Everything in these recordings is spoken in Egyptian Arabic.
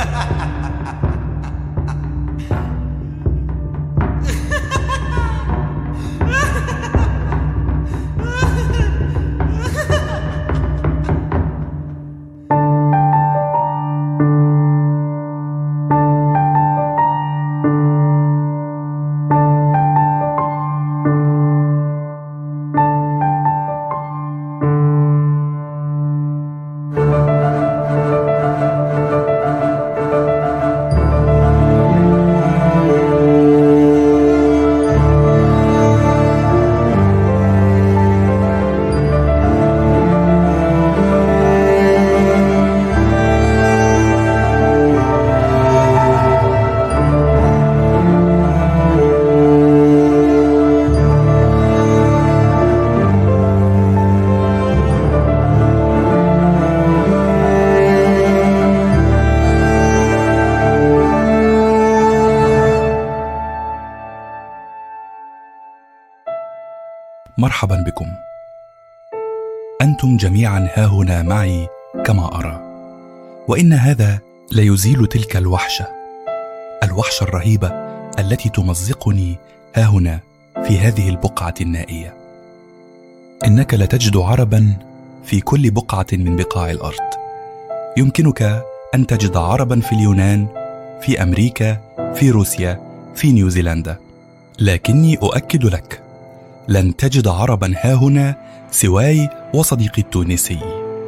مرحبا بكم انتم جميعا ها هنا معي كما ارى وان هذا ليزيل تلك الوحشه الوحشه الرهيبه التي تمزقني ها هنا في هذه البقعه النائيه انك لتجد عربا في كل بقعه من بقاع الارض يمكنك ان تجد عربا في اليونان في امريكا في روسيا في نيوزيلندا لكني اؤكد لك لن تجد عربا ها هنا سواي وصديقي التونسي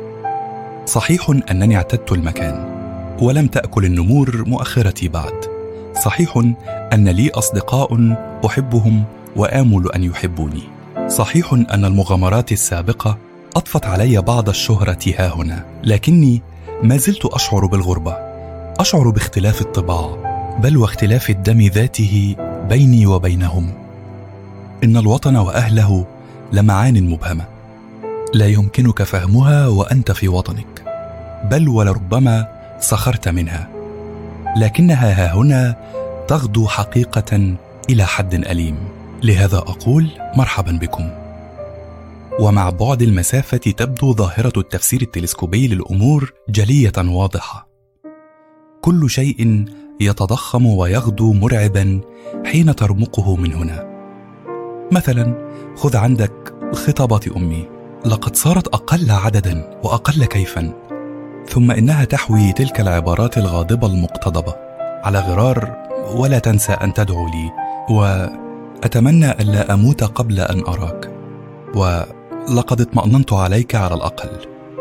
صحيح انني اعتدت المكان ولم تاكل النمور مؤخرتي بعد صحيح ان لي اصدقاء احبهم وامل ان يحبوني صحيح ان المغامرات السابقه اضفت علي بعض الشهره ها هنا لكني ما زلت اشعر بالغربه اشعر باختلاف الطباع بل واختلاف الدم ذاته بيني وبينهم ان الوطن واهله لمعان مبهمه لا يمكنك فهمها وانت في وطنك بل ولربما سخرت منها لكنها ها هنا تغدو حقيقه الى حد اليم لهذا اقول مرحبا بكم ومع بعد المسافه تبدو ظاهره التفسير التلسكوبي للامور جليه واضحه كل شيء يتضخم ويغدو مرعبا حين ترمقه من هنا مثلا خذ عندك خطابات امي لقد صارت اقل عددا واقل كيفا ثم انها تحوي تلك العبارات الغاضبه المقتضبه على غرار ولا تنسى ان تدعو لي واتمنى الا اموت قبل ان اراك ولقد اطماننت عليك على الاقل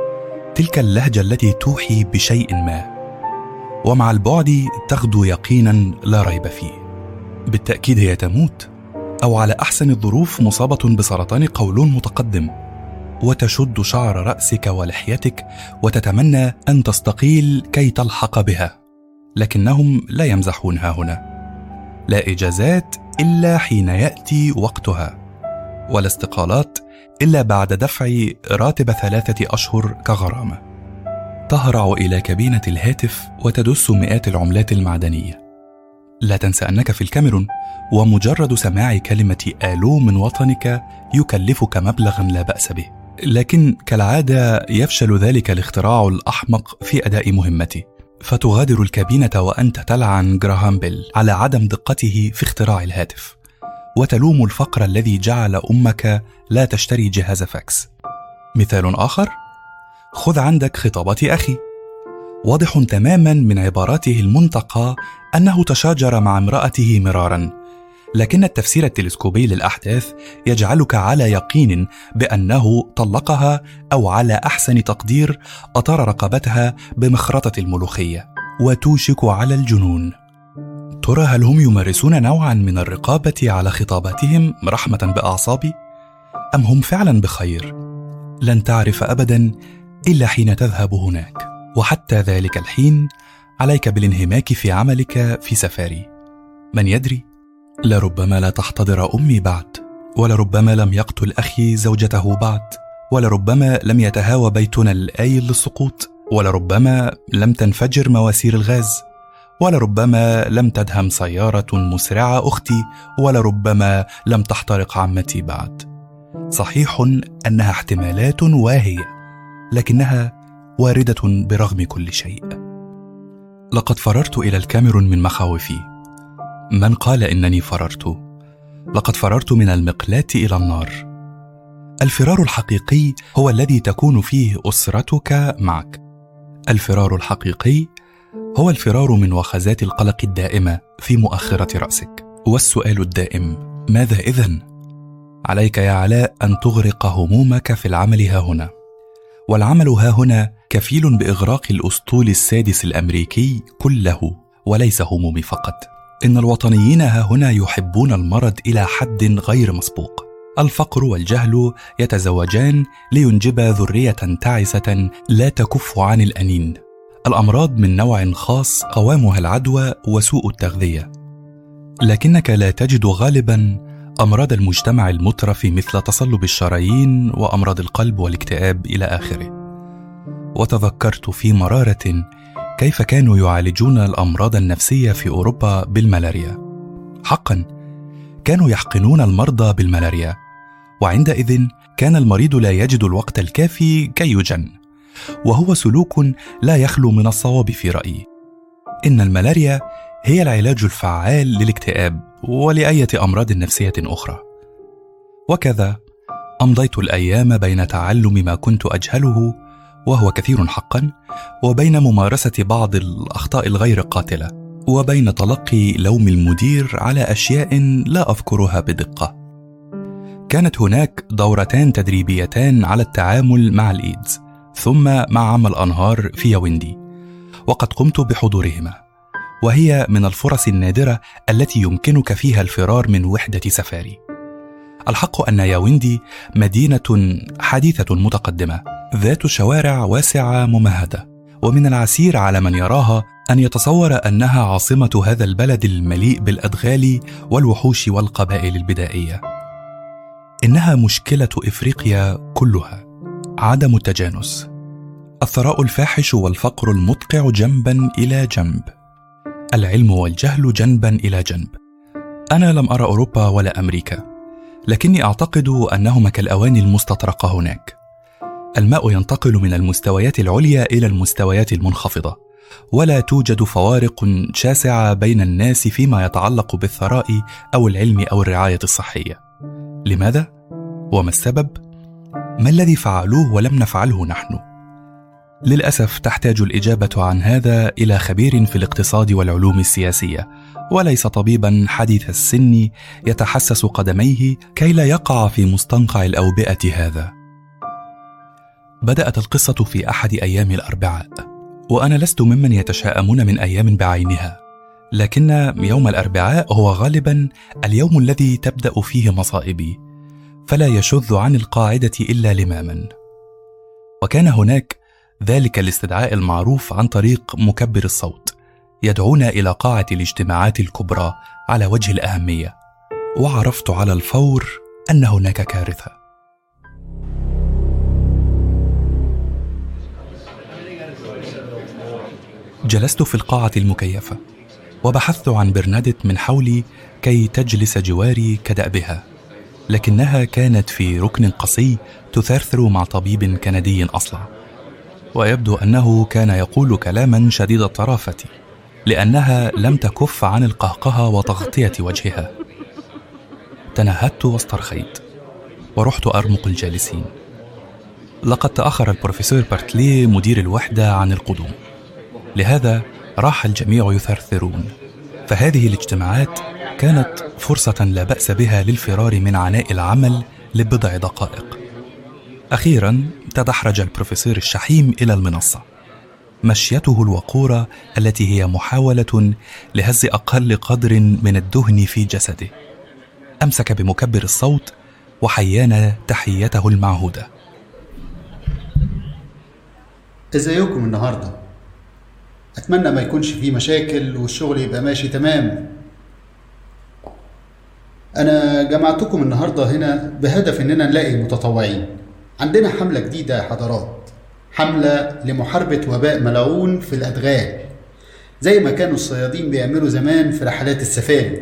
تلك اللهجه التي توحي بشيء ما ومع البعد تغدو يقينا لا ريب فيه بالتاكيد هي تموت او على احسن الظروف مصابه بسرطان قولون متقدم وتشد شعر راسك ولحيتك وتتمنى ان تستقيل كي تلحق بها لكنهم لا يمزحون ها هنا لا اجازات الا حين ياتي وقتها ولا استقالات الا بعد دفع راتب ثلاثه اشهر كغرامه تهرع الى كابينه الهاتف وتدس مئات العملات المعدنيه لا تنسى انك في الكاميرون ومجرد سماع كلمة آلو من وطنك يكلفك مبلغا لا بأس به لكن كالعادة يفشل ذلك الاختراع الأحمق في أداء مهمته فتغادر الكابينة وأنت تلعن جراهام بيل على عدم دقته في اختراع الهاتف وتلوم الفقر الذي جعل أمك لا تشتري جهاز فاكس مثال آخر خذ عندك خطابة أخي واضح تماما من عباراته المنتقى أنه تشاجر مع امرأته مرارا لكن التفسير التلسكوبي للاحداث يجعلك على يقين بانه طلقها او على احسن تقدير اطار رقبتها بمخرطه الملوخيه وتوشك على الجنون ترى هل هم يمارسون نوعا من الرقابه على خطاباتهم رحمه باعصابي ام هم فعلا بخير لن تعرف ابدا الا حين تذهب هناك وحتى ذلك الحين عليك بالانهماك في عملك في سفاري من يدري لربما لا تحتضر امي بعد ولربما لم يقتل اخي زوجته بعد ولربما لم يتهاوى بيتنا الايل للسقوط ولربما لم تنفجر مواسير الغاز ولربما لم تدهم سياره مسرعه اختي ولربما لم تحترق عمتي بعد صحيح انها احتمالات واهيه لكنها وارده برغم كل شيء لقد فررت الى الكاميرون من مخاوفي من قال انني فررت لقد فررت من المقلاه الى النار الفرار الحقيقي هو الذي تكون فيه اسرتك معك الفرار الحقيقي هو الفرار من وخزات القلق الدائمه في مؤخره راسك والسؤال الدائم ماذا اذن عليك يا علاء ان تغرق همومك في العمل ها هنا والعمل ها هنا كفيل باغراق الاسطول السادس الامريكي كله وليس همومي فقط ان الوطنيين ها هنا يحبون المرض الى حد غير مسبوق الفقر والجهل يتزوجان لينجبا ذريه تعسه لا تكف عن الانين الامراض من نوع خاص قوامها العدوى وسوء التغذيه لكنك لا تجد غالبا امراض المجتمع المترف مثل تصلب الشرايين وامراض القلب والاكتئاب الى اخره وتذكرت في مراره كيف كانوا يعالجون الامراض النفسيه في اوروبا بالملاريا حقا كانوا يحقنون المرضى بالملاريا وعندئذ كان المريض لا يجد الوقت الكافي كي يجن وهو سلوك لا يخلو من الصواب في رايي ان الملاريا هي العلاج الفعال للاكتئاب ولايه امراض نفسيه اخرى وكذا امضيت الايام بين تعلم ما كنت اجهله وهو كثير حقا وبين ممارسه بعض الاخطاء الغير قاتله وبين تلقي لوم المدير على اشياء لا اذكرها بدقه كانت هناك دورتان تدريبيتان على التعامل مع الايدز ثم مع عمل الانهار في ياوندي وقد قمت بحضورهما وهي من الفرص النادره التي يمكنك فيها الفرار من وحده سفاري الحق ان ياوندي مدينه حديثه متقدمه ذات شوارع واسعه ممهده ومن العسير على من يراها ان يتصور انها عاصمه هذا البلد المليء بالادغال والوحوش والقبائل البدائيه انها مشكله افريقيا كلها عدم التجانس الثراء الفاحش والفقر المدقع جنبا الى جنب العلم والجهل جنبا الى جنب انا لم ارى اوروبا ولا امريكا لكني اعتقد انهما كالاواني المستطرقه هناك الماء ينتقل من المستويات العليا الى المستويات المنخفضه ولا توجد فوارق شاسعه بين الناس فيما يتعلق بالثراء او العلم او الرعايه الصحيه لماذا وما السبب ما الذي فعلوه ولم نفعله نحن للاسف تحتاج الاجابه عن هذا الى خبير في الاقتصاد والعلوم السياسيه وليس طبيبا حديث السن يتحسس قدميه كي لا يقع في مستنقع الاوبئه هذا بدات القصه في احد ايام الاربعاء وانا لست ممن يتشاءمون من ايام بعينها لكن يوم الاربعاء هو غالبا اليوم الذي تبدا فيه مصائبي فلا يشذ عن القاعده الا لماما وكان هناك ذلك الاستدعاء المعروف عن طريق مكبر الصوت يدعونا الى قاعه الاجتماعات الكبرى على وجه الاهميه وعرفت على الفور ان هناك كارثه جلست في القاعه المكيفه وبحثت عن برناديت من حولي كي تجلس جواري كدأبها لكنها كانت في ركن قصي تثرثر مع طبيب كندي اصلع ويبدو انه كان يقول كلاما شديد الطرافه لانها لم تكف عن القهقه وتغطيه وجهها تنهدت واسترخيت ورحت ارمق الجالسين لقد تاخر البروفيسور بارتلي مدير الوحده عن القدوم لهذا راح الجميع يثرثرون فهذه الاجتماعات كانت فرصه لا باس بها للفرار من عناء العمل لبضع دقائق اخيرا تدحرج البروفيسور الشحيم الى المنصه مشيته الوقوره التي هي محاوله لهز اقل قدر من الدهن في جسده امسك بمكبر الصوت وحيانا تحيته المعهوده ازيكم النهارده اتمنى ما يكونش فيه مشاكل والشغل يبقى ماشي تمام انا جمعتكم النهارده هنا بهدف اننا نلاقي متطوعين عندنا حملة جديدة يا حضرات حملة لمحاربة وباء ملعون في الأدغال زي ما كانوا الصيادين بيعملوا زمان في رحلات السفاري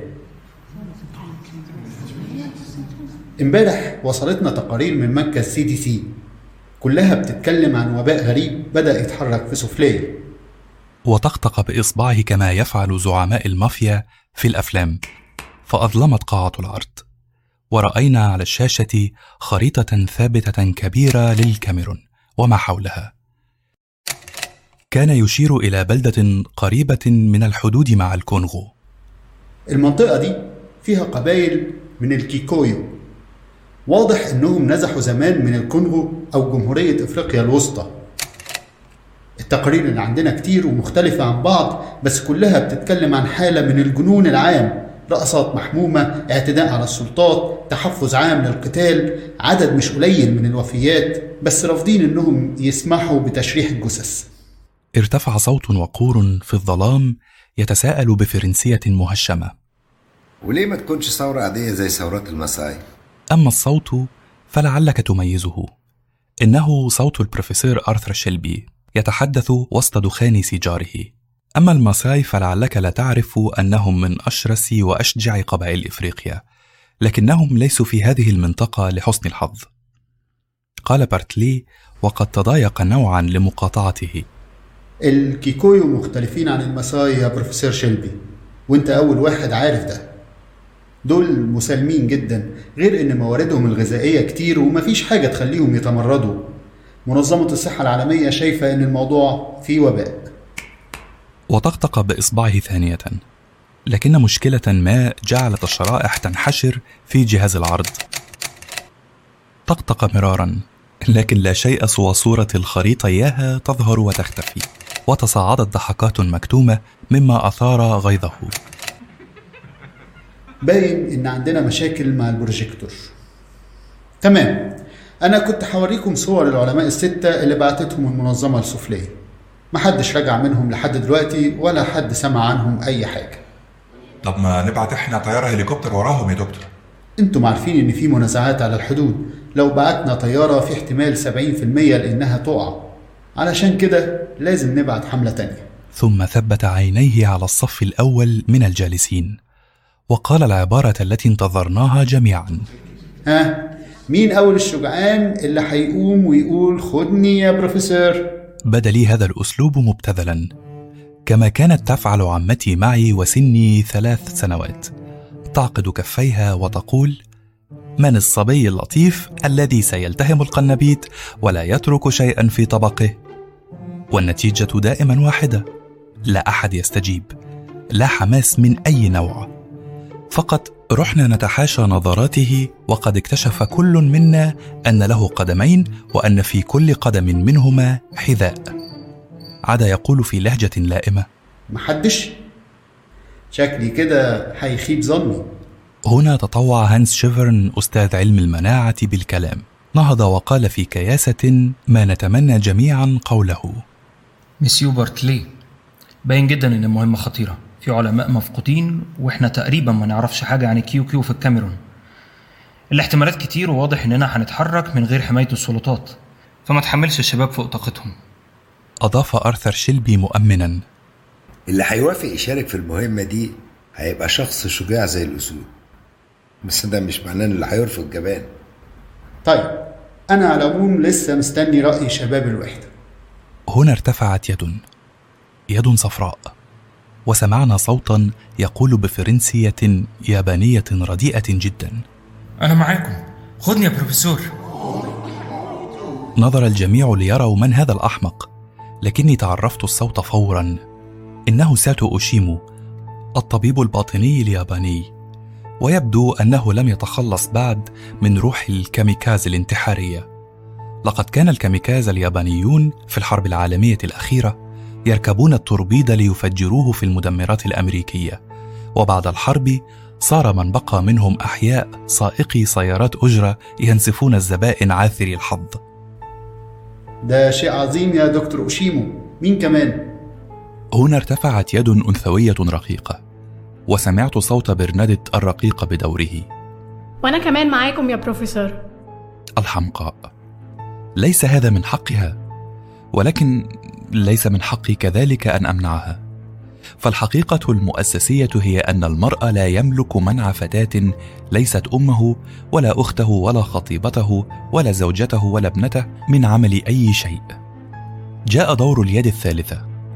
امبارح وصلتنا تقارير من مركز سي دي سي كلها بتتكلم عن وباء غريب بدأ يتحرك في سفلية وطقطق باصبعه كما يفعل زعماء المافيا في الافلام فاظلمت قاعه العرض وراينا على الشاشه خريطه ثابته كبيره للكاميرون وما حولها كان يشير الى بلده قريبه من الحدود مع الكونغو المنطقة دي فيها قبائل من الكيكويو واضح انهم نزحوا زمان من الكونغو او جمهورية افريقيا الوسطى التقارير اللي عندنا كتير ومختلفة عن بعض بس كلها بتتكلم عن حالة من الجنون العام رقصات محمومة اعتداء على السلطات تحفز عام للقتال عدد مش قليل من الوفيات بس رافضين انهم يسمحوا بتشريح الجثث ارتفع صوت وقور في الظلام يتساءل بفرنسيه مهشمه وليه ما تكونش ثورة عادية زي ثورات المساي؟ اما الصوت فلعلك تميزه انه صوت البروفيسور ارثر شيلبي يتحدث وسط دخان سيجاره اما الماساي فلعلك لا تعرف انهم من اشرس واشجع قبائل افريقيا لكنهم ليسوا في هذه المنطقه لحسن الحظ قال بارتلي وقد تضايق نوعا لمقاطعته الكيكويو مختلفين عن الماساي يا بروفيسور شيلبي وانت اول واحد عارف ده دول مسالمين جدا غير ان مواردهم الغذائيه كتير ومفيش حاجه تخليهم يتمردوا منظمه الصحه العالميه شايفه ان الموضوع فيه وباء وطقطق باصبعه ثانيه لكن مشكله ما جعلت الشرائح تنحشر في جهاز العرض طقطق مرارا لكن لا شيء سوى صوره الخريطه اياها تظهر وتختفي وتصاعدت ضحكات مكتومه مما اثار غيظه باين ان عندنا مشاكل مع البروجيكتور تمام انا كنت هوريكم صور العلماء الستة اللي بعتتهم المنظمة السفلية محدش رجع منهم لحد دلوقتي ولا حد سمع عنهم اي حاجة طب ما نبعت احنا طياره هليكوبتر وراهم يا دكتور انتم عارفين ان في منازعات على الحدود لو بعتنا طيارة في احتمال 70% لانها تقع علشان كده لازم نبعت حملة تانية ثم ثبت عينيه على الصف الاول من الجالسين وقال العباره التي انتظرناها جميعا ها مين اول الشجعان اللي هيقوم ويقول خدني يا بروفيسور بدا لي هذا الاسلوب مبتذلا كما كانت تفعل عمتي معي وسني ثلاث سنوات تعقد كفيها وتقول من الصبي اللطيف الذي سيلتهم القنبيت ولا يترك شيئا في طبقه والنتيجه دائما واحده لا احد يستجيب لا حماس من اي نوع فقط رحنا نتحاشى نظراته وقد اكتشف كل منا ان له قدمين وان في كل قدم منهما حذاء عدا يقول في لهجه لائمه محدش شكلي كده هيخيب ظني هنا تطوع هانس شيفرن استاذ علم المناعه بالكلام نهض وقال في كياسه ما نتمنى جميعا قوله مسيو بارتلي باين جدا ان المهمه خطيره في علماء مفقودين واحنا تقريبا ما نعرفش حاجه عن الكيو كيو في الكاميرون الاحتمالات كتير وواضح اننا هنتحرك من غير حمايه السلطات فما تحملش الشباب فوق طاقتهم اضاف ارثر شيلبي مؤمنا اللي هيوافق يشارك في المهمة دي هيبقى شخص شجاع زي الأسود بس ده مش معناه إن اللي هيرفض جبان طيب انا على العموم لسه مستني راي شباب الوحده هنا ارتفعت يد يد صفراء وسمعنا صوتا يقول بفرنسيه يابانيه رديئه جدا انا معاكم خدني يا بروفيسور نظر الجميع ليروا من هذا الاحمق لكني تعرفت الصوت فورا انه ساتو اوشيمو الطبيب الباطني الياباني ويبدو انه لم يتخلص بعد من روح الكاميكاز الانتحاريه لقد كان الكاميكاز اليابانيون في الحرب العالميه الاخيره يركبون التوربيد ليفجروه في المدمرات الامريكيه وبعد الحرب صار من بقى منهم احياء سائقي سيارات اجره ينسفون الزبائن عاثري الحظ ده شيء عظيم يا دكتور اوشيمو مين كمان هنا ارتفعت يد انثويه رقيقه وسمعت صوت برنادت الرقيق بدوره وأنا كمان معاكم يا بروفيسور الحمقاء ليس هذا من حقها ولكن ليس من حقي كذلك ان امنعها فالحقيقه المؤسسيه هي ان المرء لا يملك منع فتاه ليست امه ولا اخته ولا خطيبته ولا زوجته ولا ابنته من عمل اي شيء جاء دور اليد الثالثه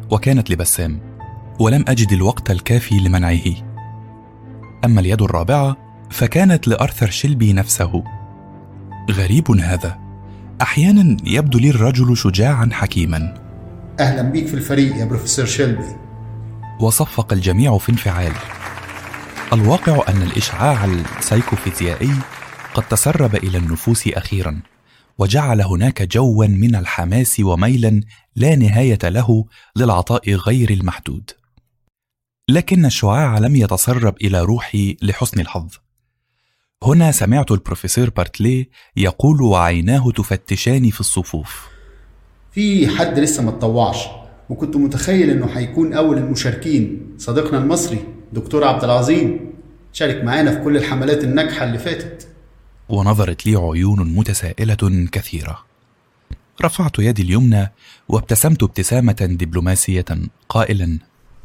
وكانت لبسام ولم أجد الوقت الكافي لمنعه أما اليد الرابعة فكانت لأرثر شيلبي نفسه غريب هذا أحيانا يبدو لي الرجل شجاعا حكيما أهلا بيك في الفريق يا بروفيسور شيلبي وصفق الجميع في انفعال الواقع أن الإشعاع السيكوفيزيائي قد تسرب إلى النفوس أخيرا وجعل هناك جوا من الحماس وميلا لا نهاية له للعطاء غير المحدود لكن الشعاع لم يتسرب إلى روحي لحسن الحظ هنا سمعت البروفيسور بارتلي يقول وعيناه تفتشان في الصفوف في حد لسه ما اتطوعش وكنت متخيل انه هيكون اول المشاركين صديقنا المصري دكتور عبد العظيم شارك معانا في كل الحملات الناجحه اللي فاتت ونظرت لي عيون متسائله كثيره رفعت يدي اليمنى وابتسمت ابتسامه دبلوماسيه قائلا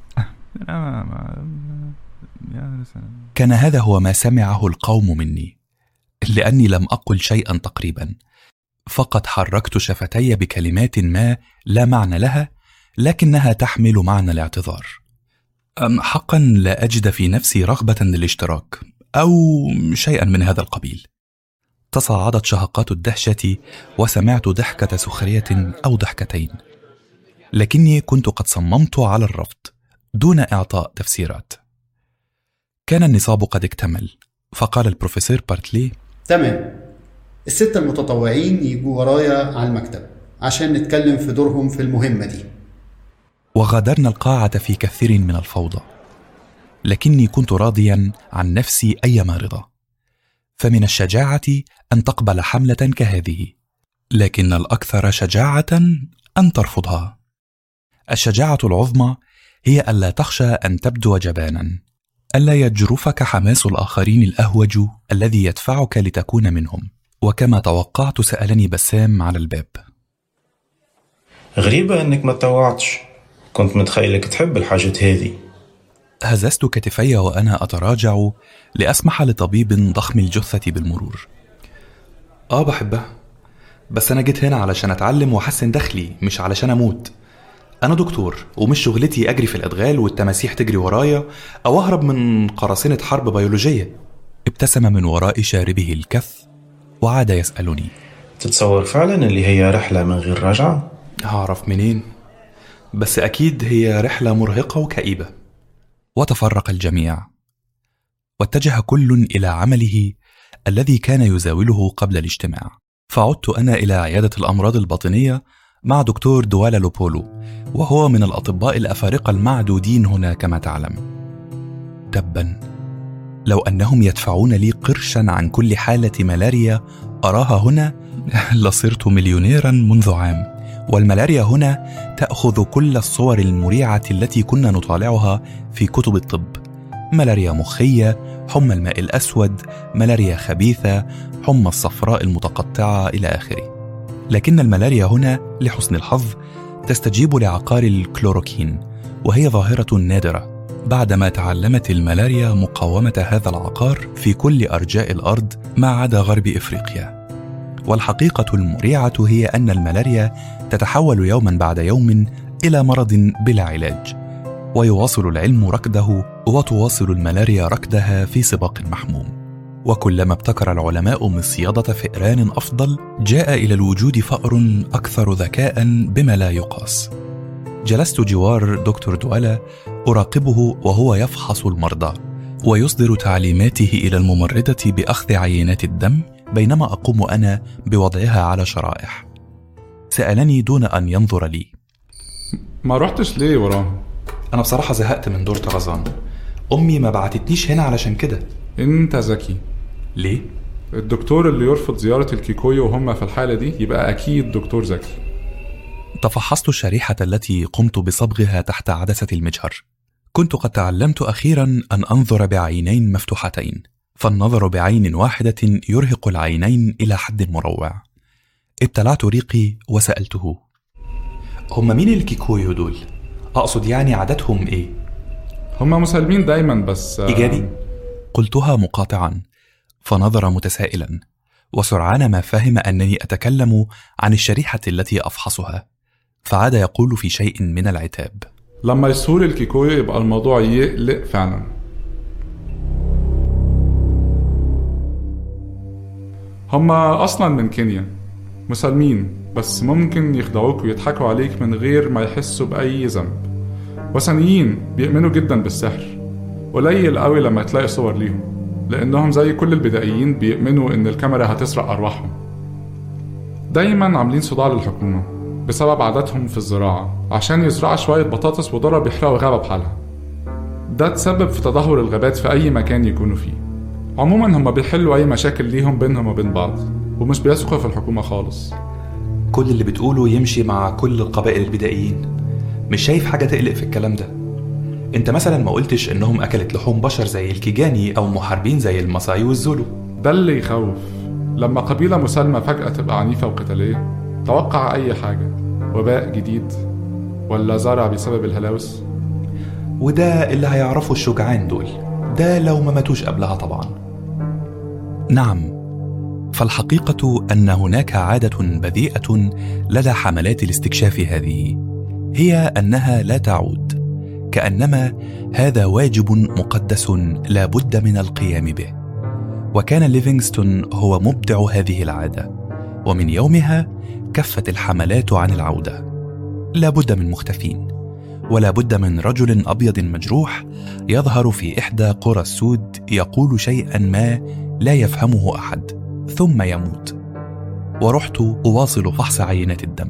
كان هذا هو ما سمعه القوم مني لاني لم اقل شيئا تقريبا فقط حركت شفتي بكلمات ما لا معنى لها لكنها تحمل معنى الاعتذار أم حقا لا اجد في نفسي رغبه للاشتراك او شيئا من هذا القبيل تصاعدت شهقات الدهشه وسمعت ضحكه سخريه او ضحكتين لكني كنت قد صممت على الرفض دون اعطاء تفسيرات كان النصاب قد اكتمل فقال البروفيسور بارتلي تمام الستة المتطوعين يجوا ورايا على المكتب عشان نتكلم في دورهم في المهمة دي وغادرنا القاعة في كثير من الفوضى لكني كنت راضيا عن نفسي أيما رضا فمن الشجاعة أن تقبل حملة كهذه لكن الأكثر شجاعة أن ترفضها الشجاعة العظمى هي ألا تخشى أن تبدو جبانا ألا يجرفك حماس الآخرين الأهوج الذي يدفعك لتكون منهم وكما توقعت سألني بسام على الباب غريبة انك ما تطوعتش كنت متخيلك تحب الحاجات هذه هززت كتفي وأنا أتراجع لأسمح لطبيب ضخم الجثة بالمرور آه بحبها بس أنا جيت هنا علشان أتعلم وأحسن دخلي مش علشان أموت أنا دكتور ومش شغلتي أجري في الأدغال والتماسيح تجري ورايا أو أهرب من قراصنة حرب بيولوجية ابتسم من وراء شاربه الكف وعاد يسألني تتصور فعلا اللي هي رحلة من غير رجعة؟ هعرف منين؟ بس أكيد هي رحلة مرهقة وكئيبة وتفرق الجميع واتجه كل إلى عمله الذي كان يزاوله قبل الاجتماع فعدت أنا إلى عيادة الأمراض الباطنية مع دكتور دوالا لوبولو وهو من الأطباء الأفارقة المعدودين هنا كما تعلم تبا لو أنهم يدفعون لي قرشا عن كل حالة ملاريا أراها هنا لصرت مليونيرا منذ عام والملاريا هنا تأخذ كل الصور المريعة التي كنا نطالعها في كتب الطب ملاريا مخية حمى الماء الأسود ملاريا خبيثة حمى الصفراء المتقطعة إلى آخره لكن الملاريا هنا لحسن الحظ تستجيب لعقار الكلوروكين وهي ظاهرة نادرة بعدما تعلمت الملاريا مقاومة هذا العقار في كل أرجاء الأرض ما عدا غرب إفريقيا والحقيقة المريعة هي أن الملاريا تتحول يوما بعد يوم إلى مرض بلا علاج ويواصل العلم ركده وتواصل الملاريا ركدها في سباق محموم وكلما ابتكر العلماء مصيدة فئران أفضل جاء إلى الوجود فأر أكثر ذكاء بما لا يقاس جلست جوار دكتور دوالا أراقبه وهو يفحص المرضى ويصدر تعليماته إلى الممرضة بأخذ عينات الدم بينما أقوم أنا بوضعها على شرائح سألني دون أن ينظر لي ما رحتش ليه وراهم أنا بصراحة زهقت من دور طرزان أمي ما بعتتنيش هنا علشان كده انت ذكي ليه؟ الدكتور اللي يرفض زيارة الكيكويو وهم في الحالة دي يبقى أكيد دكتور ذكي تفحصت الشريحة التي قمت بصبغها تحت عدسة المجهر كنت قد تعلمت أخيرا أن أنظر بعينين مفتوحتين فالنظر بعين واحدة يرهق العينين إلى حد مروع ابتلعت ريقي وسألته هم مين الكيكويو دول؟ أقصد يعني عاداتهم إيه؟ هم مسالمين دايما بس آه، إيجابي؟ قلتها مقاطعا فنظر متسائلا وسرعان ما فهم أنني أتكلم عن الشريحة التي أفحصها فعاد يقول في شيء من العتاب لما يسهول الكيكويو يبقى الموضوع يقلق فعلا هما أصلا من كينيا مسالمين بس ممكن يخدعوك ويضحكوا عليك من غير ما يحسوا بأي ذنب وثنيين بيؤمنوا جدا بالسحر قليل قوي لما تلاقي صور ليهم لأنهم زي كل البدائيين بيؤمنوا إن الكاميرا هتسرق أرواحهم دايما عاملين صداع للحكومة بسبب عاداتهم في الزراعة عشان يزرعوا شوية بطاطس وذرة بيحرقوا غابة بحالها ده تسبب في تدهور الغابات في أي مكان يكونوا فيه عموما هما بيحلوا أي مشاكل ليهم بينهم وبين بعض ومش بيثقوا في الحكومة خالص كل اللي بتقوله يمشي مع كل القبائل البدائيين مش شايف حاجة تقلق في الكلام ده انت مثلا ما قلتش انهم اكلت لحوم بشر زي الكيجاني او محاربين زي الماساي والزولو ده اللي يخوف لما قبيلة مسالمة فجأة تبقى عنيفة وقتالية توقع أي حاجة وباء جديد ولا زرع بسبب الهلاوس وده اللي هيعرفه الشجعان دول ده لو ما ماتوش قبلها طبعا نعم فالحقيقة أن هناك عادة بذيئة لدى حملات الاستكشاف هذه هي أنها لا تعود كأنما هذا واجب مقدس لا بد من القيام به وكان ليفينغستون هو مبدع هذه العادة ومن يومها كفت الحملات عن العودة لا بد من مختفين ولا بد من رجل أبيض مجروح يظهر في إحدى قرى السود يقول شيئا ما لا يفهمه أحد ثم يموت ورحت أواصل فحص عينات الدم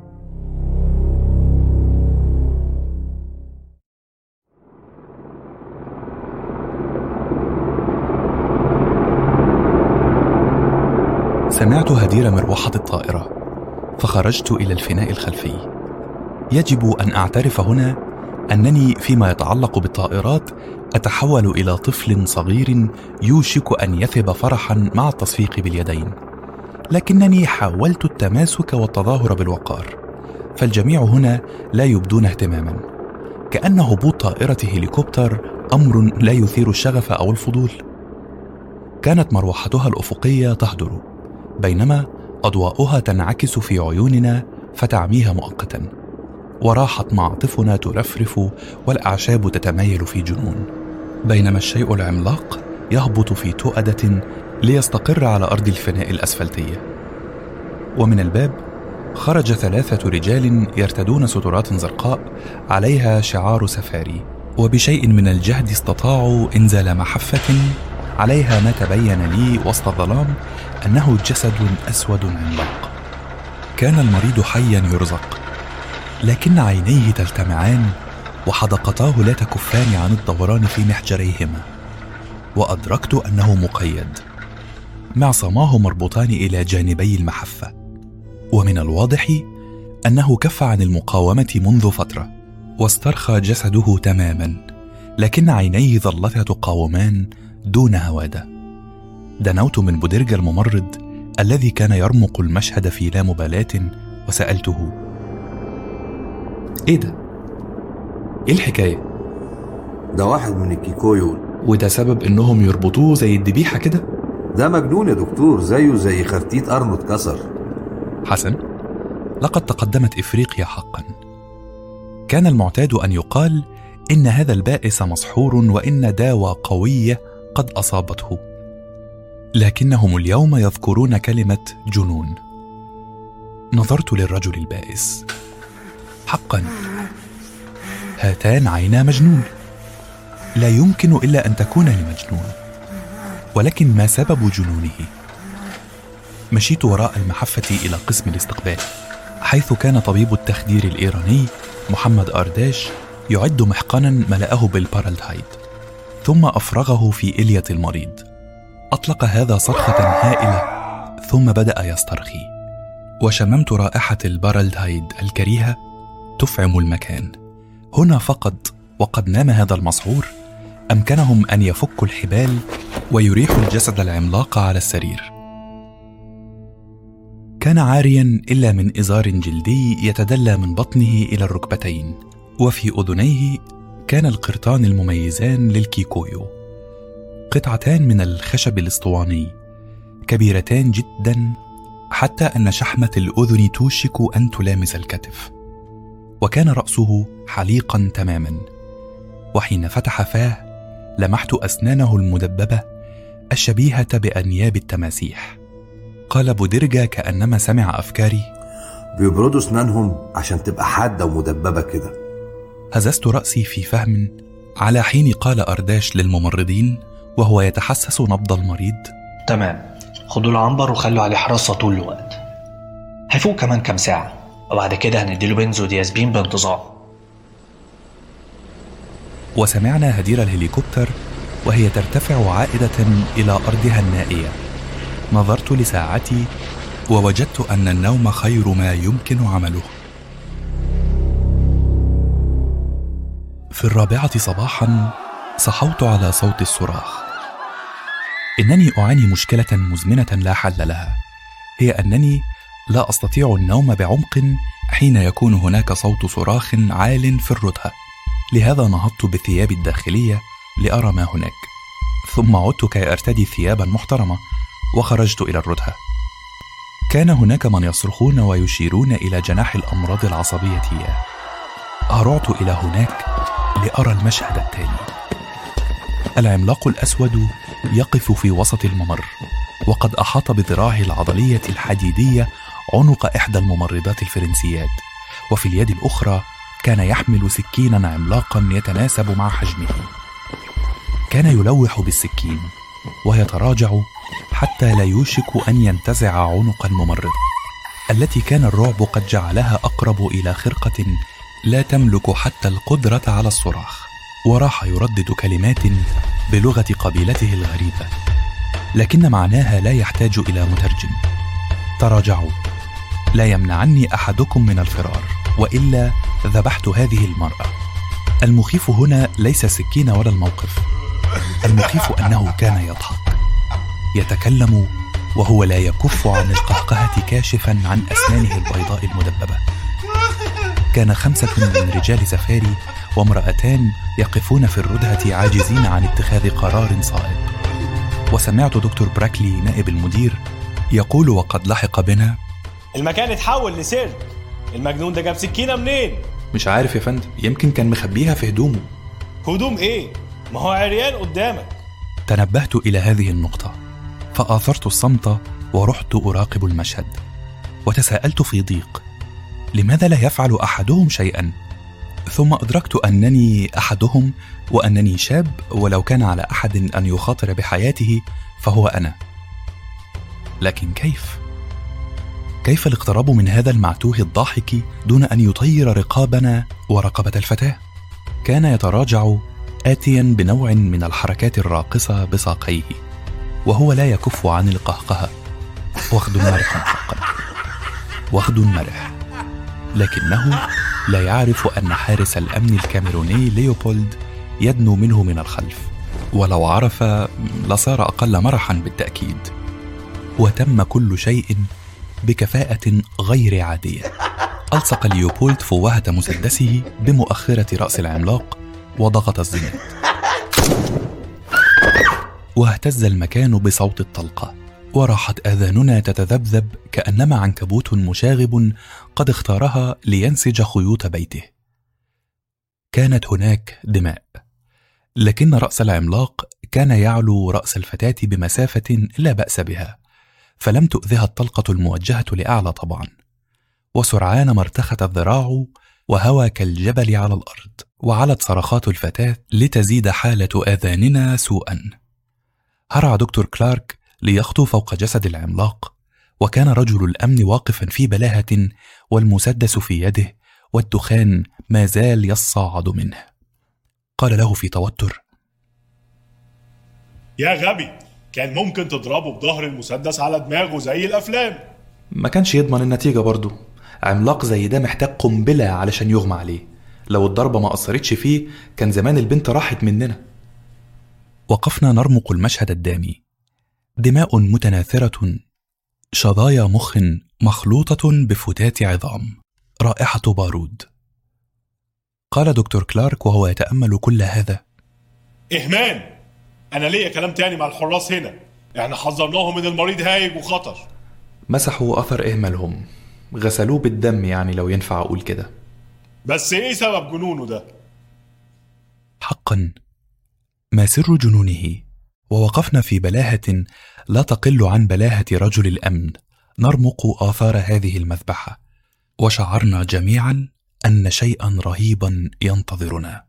سمعت هدير مروحة الطائرة فخرجت إلى الفناء الخلفي يجب أن أعترف هنا أنني فيما يتعلق بالطائرات أتحول إلى طفل صغير يوشك أن يثب فرحا مع التصفيق باليدين لكنني حاولت التماسك والتظاهر بالوقار فالجميع هنا لا يبدون اهتماما كأن هبوط طائرة هليكوبتر أمر لا يثير الشغف أو الفضول كانت مروحتها الأفقية تهدر بينما أضواؤها تنعكس في عيوننا فتعميها مؤقتا وراحت معاطفنا ترفرف والأعشاب تتمايل في جنون بينما الشيء العملاق يهبط في تؤدة ليستقر على أرض الفناء الأسفلتية ومن الباب خرج ثلاثة رجال يرتدون سترات زرقاء عليها شعار سفاري وبشيء من الجهد استطاعوا إنزال محفة عليها ما تبين لي وسط الظلام انه جسد اسود عملاق كان المريض حيا يرزق لكن عينيه تلتمعان وحدقتاه لا تكفان عن الدوران في محجريهما وادركت انه مقيد معصماه مربوطان الى جانبي المحفه ومن الواضح انه كف عن المقاومه منذ فتره واسترخى جسده تماما لكن عينيه ظلتا تقاومان دون هواده دنوت من بودرجة الممرض الذي كان يرمق المشهد في لا مبالاة وسألته ايه ده؟ ايه الحكاية؟ ده واحد من الكيكويو وده سبب انهم يربطوه زي الذبيحة كده؟ ده مجنون يا دكتور زيه زي خرتيت قرنه اتكسر حسن لقد تقدمت افريقيا حقا كان المعتاد ان يقال ان هذا البائس مسحور وان داوى قويه قد اصابته لكنهم اليوم يذكرون كلمه جنون نظرت للرجل البائس حقا هاتان عينا مجنون لا يمكن الا ان تكون لمجنون ولكن ما سبب جنونه مشيت وراء المحفه الى قسم الاستقبال حيث كان طبيب التخدير الايراني محمد ارداش يعد محقنا ملاه بالبارالدهايد ثم افرغه في اليه المريض اطلق هذا صرخه هائله ثم بدا يسترخي وشممت رائحه البارالدهايد الكريهه تفعم المكان هنا فقط وقد نام هذا المسعور امكنهم ان يفكوا الحبال ويريحوا الجسد العملاق على السرير كان عاريا الا من ازار جلدي يتدلى من بطنه الى الركبتين وفي اذنيه كان القرطان المميزان للكيكويو قطعتان من الخشب الاسطواني كبيرتان جدا حتى ان شحمه الاذن توشك ان تلامس الكتف وكان رأسه حليقا تماما وحين فتح فاه لمحت أسنانه المدببة الشبيهة بأنياب التماسيح قال بودرجة كأنما سمع أفكاري بيبردوا اسنانهم عشان تبقى حادة ومدببة كده هززت رأسي في فهم على حين قال أرداش للممرضين وهو يتحسس نبض المريض تمام خدوا العنبر وخلوا عليه حراسة طول الوقت هيفوق كمان كام ساعة وبعد كده هنديله بنزوديازبين بانتظام وسمعنا هدير الهليكوبتر وهي ترتفع عائدة إلى أرضها النائية نظرت لساعتي ووجدت أن النوم خير ما يمكن عمله في الرابعة صباحا صحوت على صوت الصراخ إنني أعاني مشكلة مزمنة لا حل لها هي أنني لا أستطيع النوم بعمق حين يكون هناك صوت صراخ عال في الردهة لهذا نهضت بثيابي الداخلية لأرى ما هناك ثم عدت كي أرتدي ثيابا محترمة وخرجت إلى الردهة كان هناك من يصرخون ويشيرون إلى جناح الأمراض العصبية إياه هرعت إلى هناك لأرى المشهد التالي العملاق الأسود يقف في وسط الممر وقد أحاط بذراعه العضلية الحديدية عنق إحدى الممرضات الفرنسيات وفي اليد الأخرى كان يحمل سكينا عملاقا يتناسب مع حجمه كان يلوح بالسكين ويتراجع حتى لا يوشك ان ينتزع عنق الممرض التي كان الرعب قد جعلها اقرب الى خرقه لا تملك حتى القدره على الصراخ وراح يردد كلمات بلغه قبيلته الغريبه لكن معناها لا يحتاج الى مترجم تراجعوا لا يمنعني احدكم من الفرار والا ذبحت هذه المراه المخيف هنا ليس السكين ولا الموقف المخيف انه كان يضحك يتكلم وهو لا يكف عن القهقهه كاشفا عن اسنانه البيضاء المدببه كان خمسه من رجال سفاري وامراتان يقفون في الردهه عاجزين عن اتخاذ قرار صائب وسمعت دكتور براكلي نائب المدير يقول وقد لحق بنا المكان اتحول لسيرك المجنون ده جاب سكينه منين مش عارف يا فندم يمكن كان مخبيها في هدومه هدوم ايه ما هو عريان قدامك تنبهت الى هذه النقطه فاثرت الصمت ورحت اراقب المشهد وتساءلت في ضيق لماذا لا يفعل احدهم شيئا ثم ادركت انني احدهم وانني شاب ولو كان على احد ان يخاطر بحياته فهو انا لكن كيف كيف الاقتراب من هذا المعتوه الضاحك دون ان يطير رقابنا ورقبه الفتاه كان يتراجع اتيا بنوع من الحركات الراقصه بساقيه وهو لا يكف عن القهقهه وخد مرح حقا وخد مرح لكنه لا يعرف ان حارس الامن الكاميروني ليوبولد يدنو منه من الخلف ولو عرف لصار اقل مرحا بالتاكيد وتم كل شيء بكفاءه غير عاديه الصق ليوبولد فوهه مسدسه بمؤخره راس العملاق وضغط الزناد واهتز المكان بصوت الطلقه وراحت اذاننا تتذبذب كانما عنكبوت مشاغب قد اختارها لينسج خيوط بيته كانت هناك دماء لكن راس العملاق كان يعلو راس الفتاه بمسافه لا باس بها فلم تؤذها الطلقه الموجهه لاعلى طبعا وسرعان ما ارتخت الذراع وهوى كالجبل على الارض وعلت صرخات الفتاه لتزيد حاله اذاننا سوءا هرع دكتور كلارك ليخطو فوق جسد العملاق وكان رجل الامن واقفا في بلاهه والمسدس في يده والدخان ما زال يصعد منه قال له في توتر يا غبي كان ممكن تضربه بظهر المسدس على دماغه زي الافلام ما كانش يضمن النتيجه برضه عملاق زي ده محتاج قنبله علشان يغمى عليه لو الضربه ما اثرتش فيه كان زمان البنت راحت مننا وقفنا نرمق المشهد الدامي دماء متناثره شظايا مخ مخلوطه بفتات عظام رائحه بارود قال دكتور كلارك وهو يتامل كل هذا اهمان انا ليا كلام تاني مع الحراس هنا احنا حذرناهم من المريض هايج وخطر مسحوا اثر اهمالهم غسلوه بالدم يعني لو ينفع اقول كده بس ايه سبب جنونه ده حقا ما سر جنونه ووقفنا في بلاهه لا تقل عن بلاهه رجل الامن نرمق اثار هذه المذبحه وشعرنا جميعا ان شيئا رهيبا ينتظرنا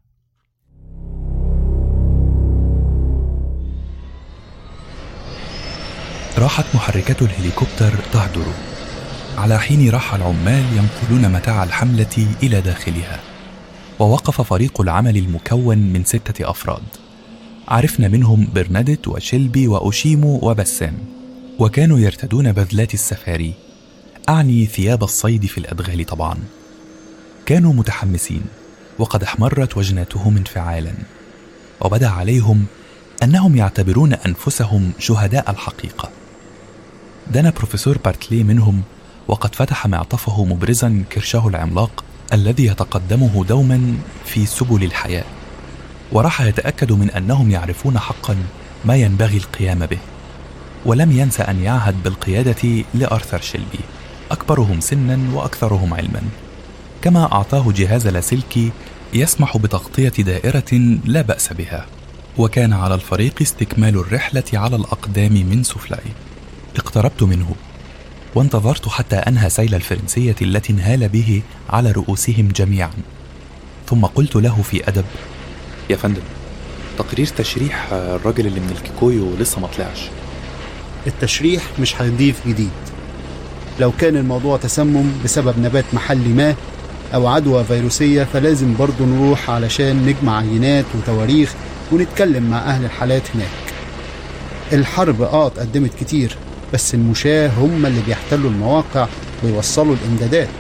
راحت محركات الهليكوبتر تهدر على حين راح العمال ينقلون متاع الحمله الى داخلها ووقف فريق العمل المكون من سته افراد عرفنا منهم برنادت وشيلبي واوشيمو وبسام وكانوا يرتدون بذلات السفاري اعني ثياب الصيد في الادغال طبعا كانوا متحمسين وقد احمرت وجناتهم انفعالا وبدا عليهم انهم يعتبرون انفسهم شهداء الحقيقه دنا بروفيسور بارتلي منهم وقد فتح معطفه مبرزا كرشه العملاق الذي يتقدمه دوما في سبل الحياه وراح يتاكد من انهم يعرفون حقا ما ينبغي القيام به ولم ينس ان يعهد بالقياده لارثر شيلبي اكبرهم سنا واكثرهم علما كما اعطاه جهاز لاسلكي يسمح بتغطيه دائره لا باس بها وكان على الفريق استكمال الرحله على الاقدام من سفلاي اقتربت منه وانتظرت حتى انهى سيل الفرنسيه التي انهال به على رؤوسهم جميعا ثم قلت له في ادب يا فندم تقرير تشريح الراجل اللي من الكيكويو لسه ما طلعش التشريح مش هيضيف جديد لو كان الموضوع تسمم بسبب نبات محلي ما أو عدوى فيروسية فلازم برضه نروح علشان نجمع عينات وتواريخ ونتكلم مع أهل الحالات هناك الحرب آه اتقدمت كتير بس المشاة هم اللي بيحتلوا المواقع ويوصلوا الإمدادات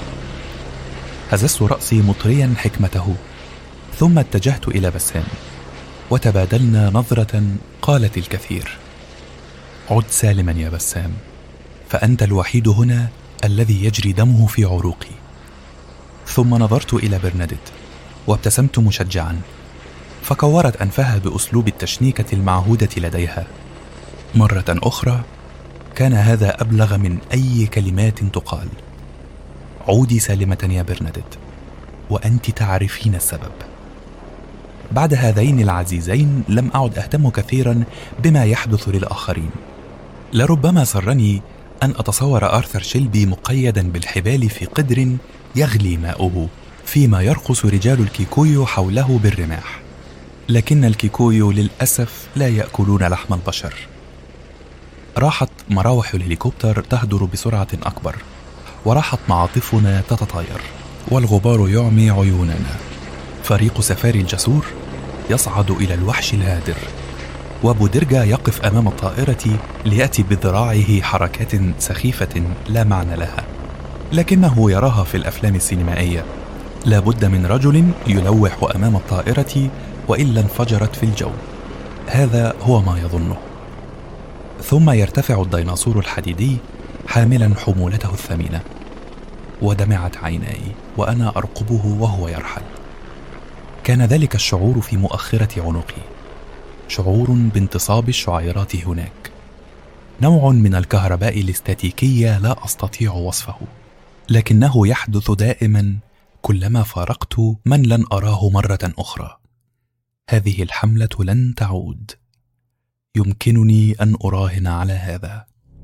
هززت رأسي مطريا حكمته ثم اتجهت إلى بسام وتبادلنا نظرة قالت الكثير عد سالما يا بسام فأنت الوحيد هنا الذي يجري دمه في عروقي ثم نظرت إلى برناديت وابتسمت مشجعا فكورت أنفها بأسلوب التشنيكة المعهودة لديها مرة أخرى كان هذا أبلغ من أي كلمات تقال عودي سالمة يا برناديت وأنت تعرفين السبب بعد هذين العزيزين لم أعد أهتم كثيرا بما يحدث للآخرين لربما سرني أن أتصور آرثر شيلبي مقيدا بالحبال في قدر يغلي ماؤه فيما يرقص رجال الكيكويو حوله بالرماح لكن الكيكويو للأسف لا يأكلون لحم البشر راحت مراوح الهليكوبتر تهدر بسرعة أكبر وراحت معاطفنا تتطاير والغبار يعمي عيوننا فريق سفاري الجسور يصعد إلى الوحش الهادر وبودرجا يقف أمام الطائرة ليأتي بذراعه حركات سخيفة لا معنى لها لكنه يراها في الأفلام السينمائية لا بد من رجل يلوح أمام الطائرة وإلا انفجرت في الجو هذا هو ما يظنه ثم يرتفع الديناصور الحديدي حاملا حمولته الثمينة ودمعت عيناي وأنا أرقبه وهو يرحل كان ذلك الشعور في مؤخرة عنقي شعور بانتصاب الشعيرات هناك نوع من الكهرباء الاستاتيكيه لا استطيع وصفه لكنه يحدث دائما كلما فارقت من لن اراه مره اخرى هذه الحمله لن تعود يمكنني ان اراهن على هذا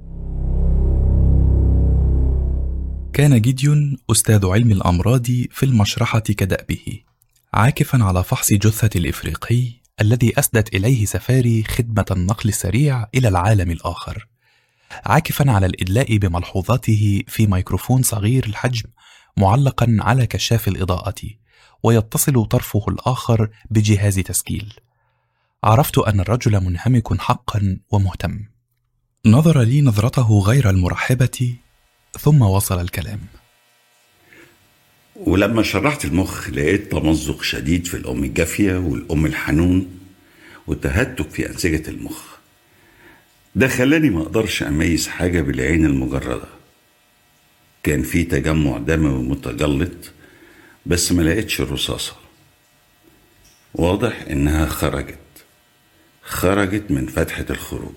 كان جيديون استاذ علم الامراض في المشرحه كدابه عاكفا على فحص جثه الافريقي الذي اسدت اليه سفاري خدمه النقل السريع الى العالم الاخر عاكفا على الادلاء بملحوظاته في ميكروفون صغير الحجم معلقا على كشاف الاضاءه ويتصل طرفه الاخر بجهاز تسجيل عرفت ان الرجل منهمك حقا ومهتم نظر لي نظرته غير المرحبه ثم وصل الكلام ولما شرحت المخ لقيت تمزق شديد في الأم الجافية والأم الحنون وتهتك في أنسجة المخ ده خلاني ما أقدرش أميز حاجة بالعين المجردة كان في تجمع دموي متجلط بس ما لقيتش الرصاصة واضح إنها خرجت خرجت من فتحة الخروج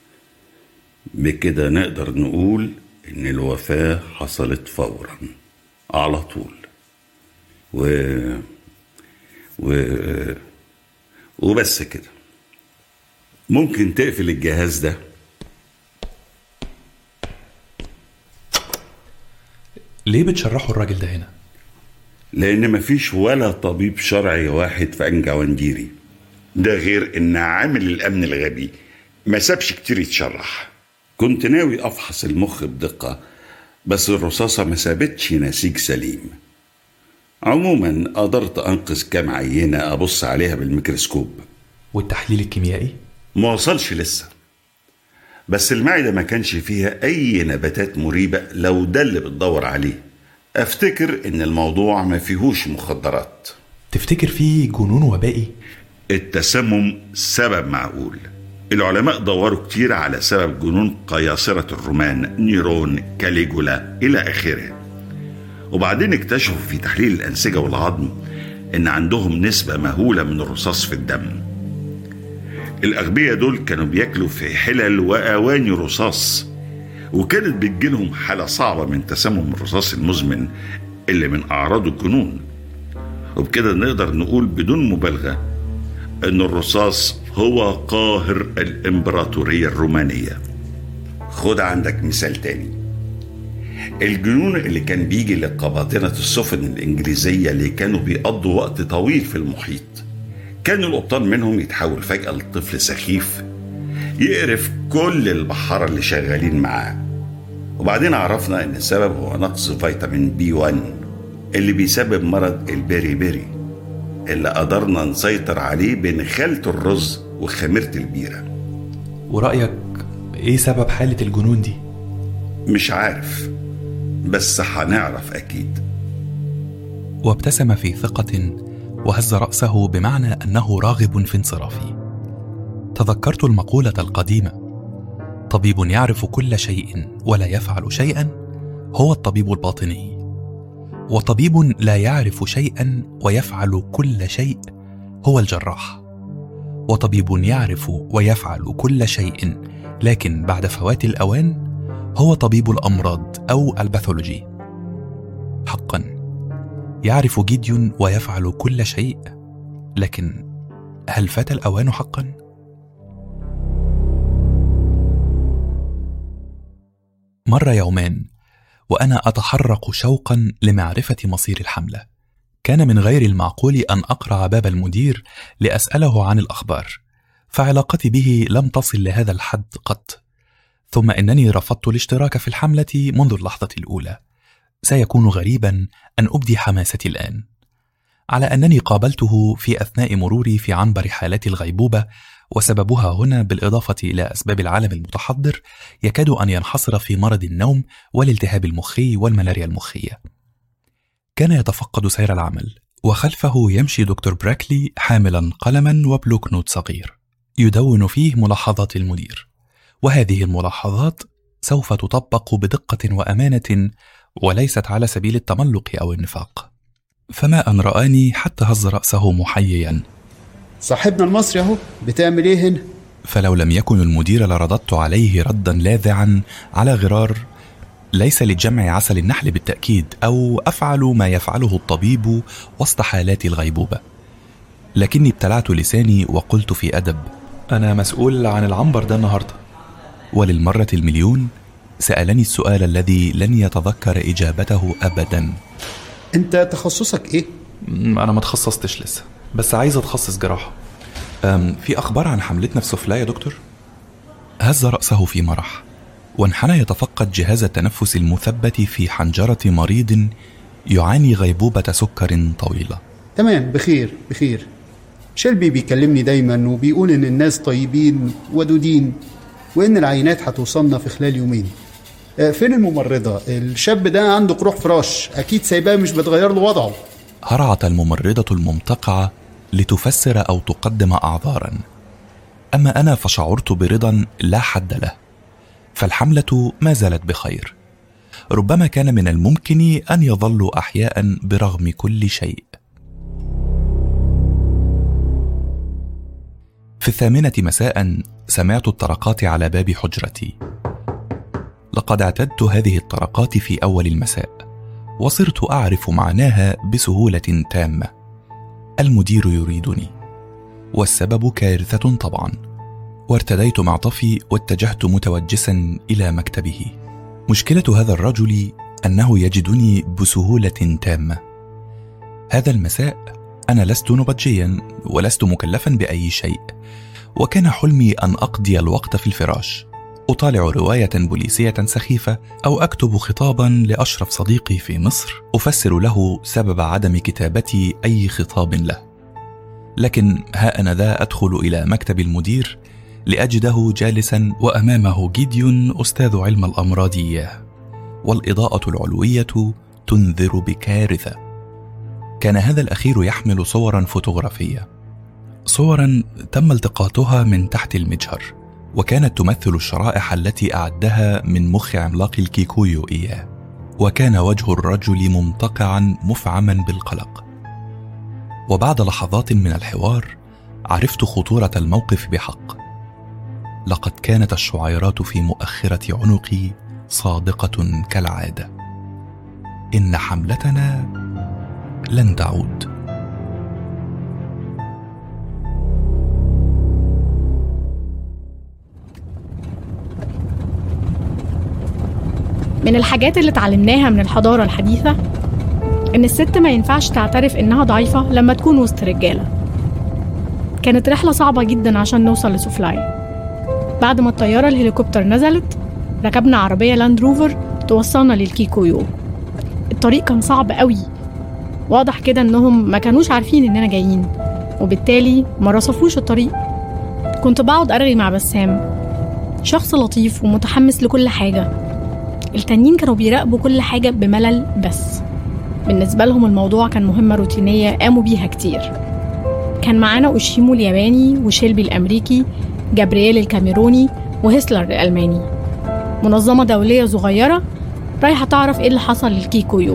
بكده نقدر نقول إن الوفاة حصلت فورا على طول و و وبس كده ممكن تقفل الجهاز ده ليه بتشرحوا الراجل ده هنا لان مفيش ولا طبيب شرعي واحد في انجوانديري ده غير ان عامل الامن الغبي ما سابش كتير يتشرح كنت ناوي افحص المخ بدقه بس الرصاصه ما سابتش نسيج سليم عموما قدرت انقذ كام عينه ابص عليها بالميكروسكوب والتحليل الكيميائي ما وصلش لسه بس المعدة ما كانش فيها أي نباتات مريبة لو ده اللي بتدور عليه أفتكر إن الموضوع ما فيهوش مخدرات تفتكر فيه جنون وبائي؟ التسمم سبب معقول العلماء دوروا كتير على سبب جنون قياصرة الرومان نيرون كاليجولا إلى آخره وبعدين اكتشفوا في تحليل الأنسجة والعظم إن عندهم نسبة مهولة من الرصاص في الدم الأغبياء دول كانوا بياكلوا في حلل وأواني رصاص وكانت بتجيلهم حالة صعبة من تسمم الرصاص المزمن اللي من أعراض الجنون وبكده نقدر نقول بدون مبالغة إن الرصاص هو قاهر الإمبراطورية الرومانية خد عندك مثال تاني الجنون اللي كان بيجي لقباطنة السفن الإنجليزية اللي كانوا بيقضوا وقت طويل في المحيط كان القبطان منهم يتحول فجأة لطفل سخيف يقرف كل البحارة اللي شغالين معاه وبعدين عرفنا ان السبب هو نقص فيتامين بي 1 اللي بيسبب مرض البيري بيري اللي قدرنا نسيطر عليه بين خالة الرز وخميرة البيرة ورأيك ايه سبب حالة الجنون دي؟ مش عارف بس هنعرف أكيد وابتسم في ثقة وهز رأسه بمعنى أنه راغب في انصرافي تذكرت المقولة القديمة طبيب يعرف كل شيء ولا يفعل شيئا هو الطبيب الباطني وطبيب لا يعرف شيئا ويفعل كل شيء هو الجراح وطبيب يعرف ويفعل كل شيء لكن بعد فوات الاوان هو طبيب الامراض او الباثولوجي حقا يعرف جيديون ويفعل كل شيء لكن هل فات الاوان حقا مر يومان وانا اتحرق شوقا لمعرفه مصير الحمله كان من غير المعقول ان اقرع باب المدير لاساله عن الاخبار فعلاقتي به لم تصل لهذا الحد قط ثم انني رفضت الاشتراك في الحمله منذ اللحظه الاولى سيكون غريبا ان ابدي حماستي الان على انني قابلته في اثناء مروري في عنبر حالات الغيبوبه وسببها هنا بالاضافه الى اسباب العالم المتحضر يكاد ان ينحصر في مرض النوم والالتهاب المخي والملاريا المخيه. كان يتفقد سير العمل وخلفه يمشي دكتور براكلي حاملا قلما وبلوك نوت صغير يدون فيه ملاحظات المدير وهذه الملاحظات سوف تطبق بدقه وامانه وليست على سبيل التملق او النفاق. فما ان راني حتى هز راسه محييا صاحبنا المصري اهو بتعمل ايه هنا فلو لم يكن المدير لرددت عليه ردا لاذعا على غرار ليس لجمع عسل النحل بالتاكيد او افعل ما يفعله الطبيب وسط حالات الغيبوبه لكني ابتلعت لساني وقلت في ادب انا مسؤول عن العنبر ده النهارده وللمره المليون سالني السؤال الذي لن يتذكر اجابته ابدا انت تخصصك ايه انا ما تخصصتش لسه بس عايز اتخصص جراحه أم في اخبار عن حملتنا في سفلا يا دكتور هز راسه في مرح وانحنى يتفقد جهاز التنفس المثبت في حنجره مريض يعاني غيبوبه سكر طويله تمام بخير بخير شلبي بيكلمني دايما وبيقول ان الناس طيبين ودودين وان العينات هتوصلنا في خلال يومين آه، فين الممرضة؟ الشاب ده عنده قروح فراش أكيد سايباه مش بتغير له وضعه هرعت الممرضة الممتقعة لتفسر أو تقدم أعذارا أما أنا فشعرت برضا لا حد له فالحملة ما زالت بخير ربما كان من الممكن أن يظلوا أحياء برغم كل شيء في الثامنة مساء سمعت الطرقات على باب حجرتي لقد اعتدت هذه الطرقات في أول المساء وصرت اعرف معناها بسهوله تامه المدير يريدني والسبب كارثه طبعا وارتديت معطفي واتجهت متوجسا الى مكتبه مشكله هذا الرجل انه يجدني بسهوله تامه هذا المساء انا لست نبطجيا ولست مكلفا باي شيء وكان حلمي ان اقضي الوقت في الفراش اطالع روايه بوليسيه سخيفه او اكتب خطابا لاشرف صديقي في مصر افسر له سبب عدم كتابتي اي خطاب له لكن ها انا ذا ادخل الى مكتب المدير لاجده جالسا وامامه جيديون استاذ علم الامراض اياه والاضاءه العلويه تنذر بكارثه كان هذا الاخير يحمل صورا فوتوغرافيه صورا تم التقاطها من تحت المجهر وكانت تمثل الشرائح التي اعدها من مخ عملاق الكيكويو اياه وكان وجه الرجل ممتقعا مفعما بالقلق وبعد لحظات من الحوار عرفت خطوره الموقف بحق لقد كانت الشعيرات في مؤخره عنقي صادقه كالعاده ان حملتنا لن تعود من الحاجات اللي اتعلمناها من الحضارة الحديثة إن الست ما ينفعش تعترف إنها ضعيفة لما تكون وسط رجالة كانت رحلة صعبة جدا عشان نوصل لسوفلاي بعد ما الطيارة الهليكوبتر نزلت ركبنا عربية لاند روفر توصلنا للكيكويو الطريق كان صعب قوي واضح كده إنهم ما كانوش عارفين إننا جايين وبالتالي ما رصفوش الطريق كنت بقعد أرغي مع بسام شخص لطيف ومتحمس لكل حاجة التانيين كانوا بيراقبوا كل حاجة بملل بس بالنسبة لهم الموضوع كان مهمة روتينية قاموا بيها كتير كان معانا أوشيمو الياباني وشيلبي الأمريكي جابرييل الكاميروني وهسلر الألماني منظمة دولية صغيرة رايحة تعرف إيه اللي حصل للكيكويو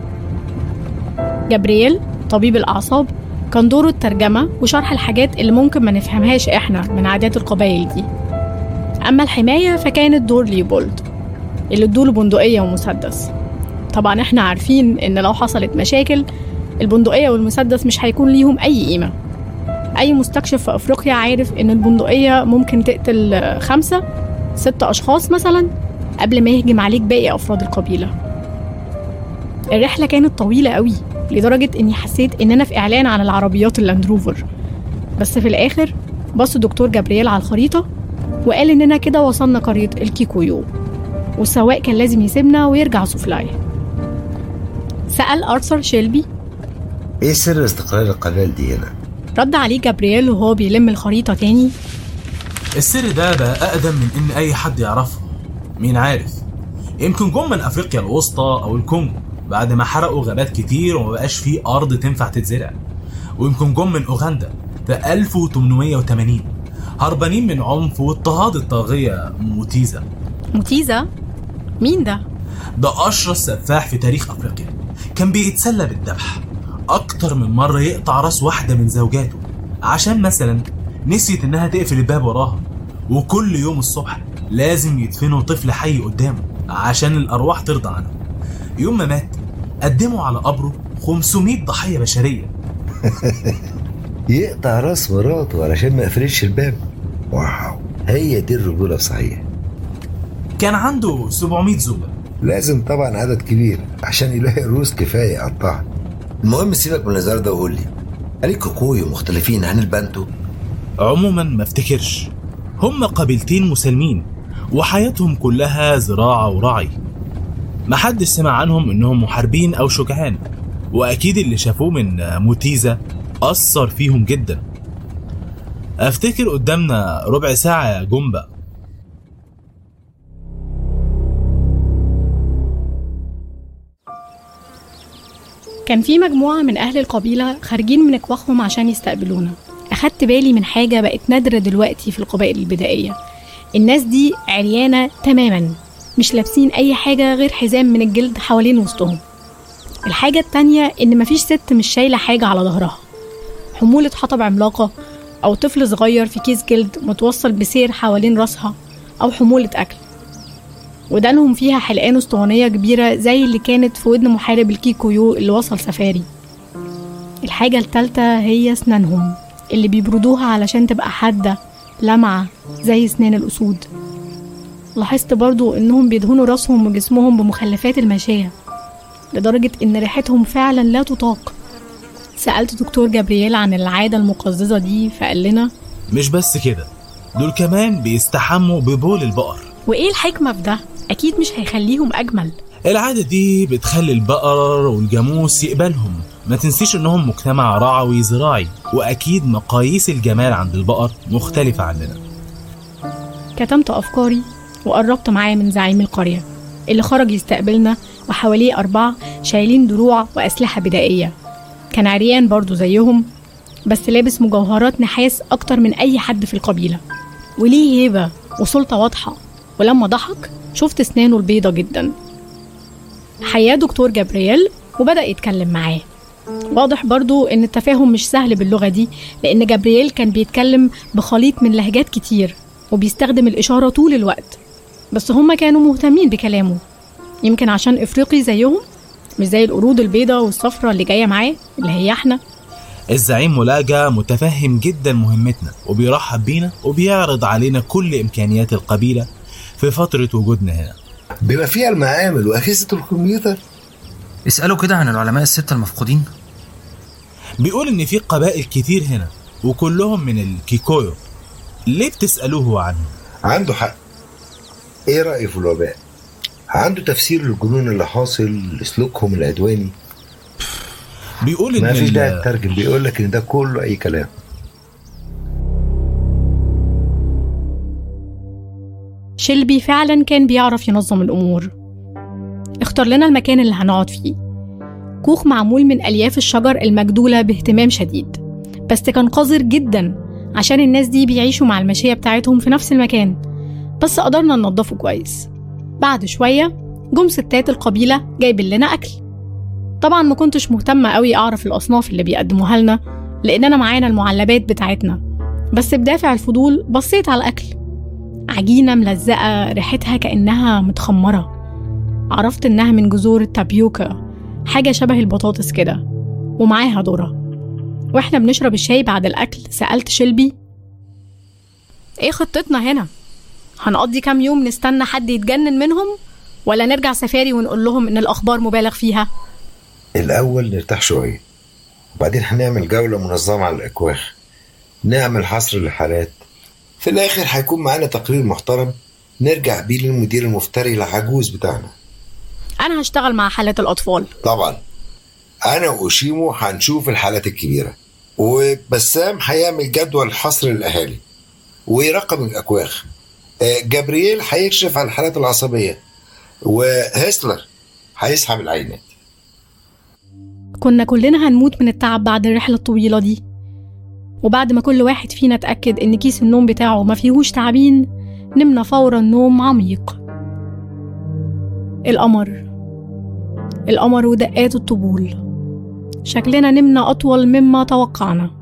جابرييل طبيب الأعصاب كان دوره الترجمة وشرح الحاجات اللي ممكن ما نفهمهاش إحنا من عادات القبائل دي أما الحماية فكانت دور ليوبولد اللي ادوله بندقية ومسدس طبعا احنا عارفين ان لو حصلت مشاكل البندقية والمسدس مش هيكون ليهم اي قيمة اي مستكشف في افريقيا عارف ان البندقية ممكن تقتل خمسة ست اشخاص مثلا قبل ما يهجم عليك باقي افراد القبيلة الرحلة كانت طويلة قوي لدرجة اني حسيت اننا في اعلان عن العربيات اللاندروفر بس في الاخر بص دكتور جابرييل على الخريطة وقال اننا كده وصلنا قرية الكيكويو والسواق كان لازم يسيبنا ويرجع سوفلاي سأل أرثر شيلبي ايه سر استقرار القبائل دي هنا؟ رد عليه جابرييل وهو بيلم الخريطة تاني السر ده بقى أقدم من إن أي حد يعرفه مين عارف يمكن جم من أفريقيا الوسطى أو الكونغو بعد ما حرقوا غابات كتير وما بقاش فيه أرض تنفع تتزرع ويمكن جم من أوغندا في 1880 هربانين من عنف واضطهاد الطاغية موتيزا موتيزا مين ده؟ ده أشرس سفاح في تاريخ أفريقيا كان بيتسلى بالذبح أكتر من مرة يقطع راس واحدة من زوجاته عشان مثلا نسيت إنها تقفل الباب وراها وكل يوم الصبح لازم يدفنوا طفل حي قدامه عشان الأرواح ترضى عنه يوم ما مات قدموا على قبره 500 ضحية بشرية يقطع راس مراته علشان ما يقفلش الباب واو هي دي الرجولة صحيح كان عنده 700 زوجة لازم طبعا عدد كبير عشان يلاقي روس كفاية يقطعها المهم سيبك من الهزار ده وقول لي هل الكوكويو مختلفين عن البانتو؟ عموما ما افتكرش هم قبيلتين مسالمين وحياتهم كلها زراعة ورعي محدش سمع عنهم انهم محاربين او شجعان واكيد اللي شافوه من موتيزا اثر فيهم جدا افتكر قدامنا ربع ساعة يا جنبة كان في مجموعة من أهل القبيلة خارجين من أكواخهم عشان يستقبلونا أخدت بالي من حاجة بقت نادرة دلوقتي في القبائل البدائية الناس دي عريانة تماما مش لابسين أي حاجة غير حزام من الجلد حوالين وسطهم الحاجة التانية إن مفيش ست مش شايلة حاجة على ظهرها حمولة حطب عملاقة أو طفل صغير في كيس جلد متوصل بسير حوالين راسها أو حمولة أكل ودانهم فيها حلقان اسطوانية كبيرة زي اللي كانت في ودن محارب الكيكويو اللي وصل سفاري الحاجة التالتة هي أسنانهم اللي بيبردوها علشان تبقى حادة لمعة زي أسنان الأسود لاحظت برضو إنهم بيدهنوا راسهم وجسمهم بمخلفات الماشية لدرجة إن ريحتهم فعلا لا تطاق سألت دكتور جابرييل عن العادة المقززة دي فقال لنا مش بس كده دول كمان بيستحموا ببول البقر وإيه الحكمة في ده؟ أكيد مش هيخليهم أجمل العادة دي بتخلي البقر والجاموس يقبلهم ما تنسيش انهم مجتمع رعوي زراعي واكيد مقاييس الجمال عند البقر مختلفة عننا كتمت أفكاري وقربت معاه من زعيم القرية اللي خرج يستقبلنا وحواليه أربعة شايلين دروع وأسلحة بدائية كان عريان برضو زيهم بس لابس مجوهرات نحاس أكتر من أي حد في القبيلة وليه هيبة وسلطة واضحة ولما ضحك شفت أسنانه البيضة جدا حياه دكتور جابرييل وبدأ يتكلم معاه واضح برضو إن التفاهم مش سهل باللغة دي لأن جابرييل كان بيتكلم بخليط من لهجات كتير وبيستخدم الإشارة طول الوقت بس هما كانوا مهتمين بكلامه يمكن عشان إفريقي زيهم مش زي القرود البيضة والصفرة اللي جاية معاه اللي هي احنا الزعيم ملاجة متفهم جدا مهمتنا وبيرحب بينا وبيعرض علينا كل إمكانيات القبيلة في فترة وجودنا هنا بما فيها المعامل وأجهزة الكمبيوتر اسألوا كده عن العلماء الستة المفقودين بيقول إن في قبائل كتير هنا وكلهم من الكيكويو ليه بتسألوه عنه؟ عنده حق ايه رأيه في الوباء عنده تفسير للجنون اللي حاصل لسلوكهم العدواني بيقول ان ما فيش ال- داعي تترجم بيقول لك ان ده كله اي كلام شيلبي فعلا كان بيعرف ينظم الأمور اختار لنا المكان اللي هنقعد فيه كوخ معمول من ألياف الشجر المجدولة باهتمام شديد بس كان قذر جدا عشان الناس دي بيعيشوا مع الماشية بتاعتهم في نفس المكان بس قدرنا ننضفه كويس بعد شوية جم ستات القبيلة جايبين لنا أكل طبعا ما كنتش مهتمة قوي أعرف الأصناف اللي بيقدموها لنا لأننا معانا المعلبات بتاعتنا بس بدافع الفضول بصيت على الأكل عجينة ملزقة ريحتها كأنها متخمرة عرفت إنها من جذور التابيوكا حاجة شبه البطاطس كده ومعاها ذرة واحنا بنشرب الشاي بعد الأكل سألت شلبي ايه خطتنا هنا؟ هنقضي كام يوم نستنى حد يتجنن منهم ولا نرجع سفاري ونقول لهم إن الأخبار مبالغ فيها؟ الاول نرتاح شويه وبعدين هنعمل جوله منظمه على الاكواخ نعمل حصر للحالات في الاخر هيكون معانا تقرير محترم نرجع بيه للمدير المفتري العجوز بتاعنا أنا هشتغل مع حالات الأطفال طبعا انا واوشيمو هنشوف الحالات الكبيره وبسام هيعمل جدول حصر للاهالي ويرقم الاكواخ آه، جابرييل هيكشف عن الحالات العصبيه وهيسلر هيسحب العينات كنا كلنا هنموت من التعب بعد الرحلة الطويلة دي وبعد ما كل واحد فينا اتأكد إن كيس النوم بتاعه ما فيهوش تعابين نمنا فورا نوم عميق القمر القمر ودقات الطبول شكلنا نمنا أطول مما توقعنا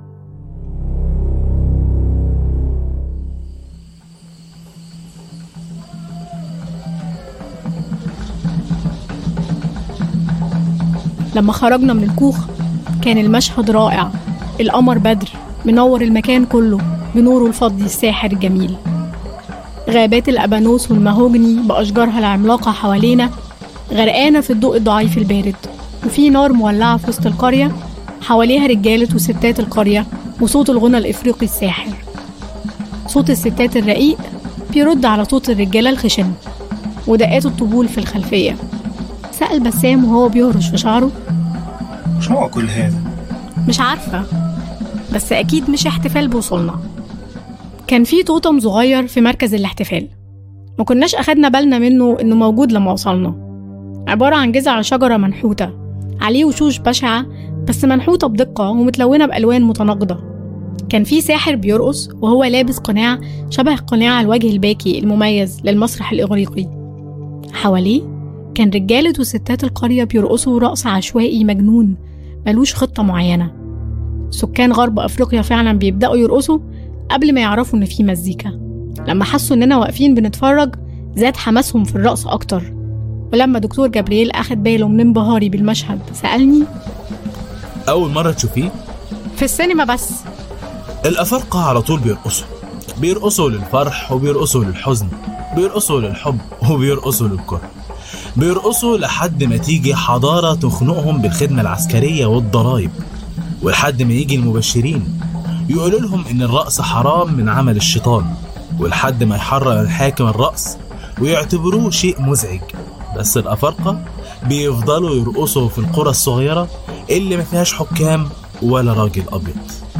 لما خرجنا من الكوخ كان المشهد رائع القمر بدر منور المكان كله بنوره الفضي الساحر الجميل غابات الأبانوس والمهوجني بأشجارها العملاقة حوالينا غرقانة في الضوء الضعيف البارد وفي نار مولعة في وسط القرية حواليها رجالة وستات القرية وصوت الغنى الإفريقي الساحر صوت الستات الرقيق بيرد على صوت الرجالة الخشن ودقات الطبول في الخلفية سأل بسام وهو بيهرش في شعره شو هو كل هذا؟ مش عارفة بس أكيد مش احتفال بوصولنا كان في توتم صغير في مركز الاحتفال ما كناش أخدنا بالنا منه إنه موجود لما وصلنا عبارة عن جذع شجرة منحوتة عليه وشوش بشعة بس منحوتة بدقة ومتلونة بألوان متناقضة كان في ساحر بيرقص وهو لابس قناع شبه قناع الوجه الباكي المميز للمسرح الإغريقي حواليه كان رجالة وستات القرية بيرقصوا رقص عشوائي مجنون ملوش خطة معينة سكان غرب أفريقيا فعلا بيبدأوا يرقصوا قبل ما يعرفوا إن في مزيكا لما حسوا إننا واقفين بنتفرج زاد حماسهم في الرقص أكتر ولما دكتور جبريل أخد باله من انبهاري بالمشهد سألني أول مرة تشوفيه في السينما بس الأفارقة على طول بيرقصوا بيرقصوا للفرح وبيرقصوا للحزن بيرقصوا للحب وبيرقصوا للكره بيرقصوا لحد ما تيجي حضارة تخنقهم بالخدمة العسكرية والضرايب ولحد ما يجي المبشرين يقولوا لهم إن الرقص حرام من عمل الشيطان ولحد ما يحرر الحاكم الرقص ويعتبروه شيء مزعج بس الأفارقة بيفضلوا يرقصوا في القرى الصغيرة اللي ما فيهاش حكام ولا راجل أبيض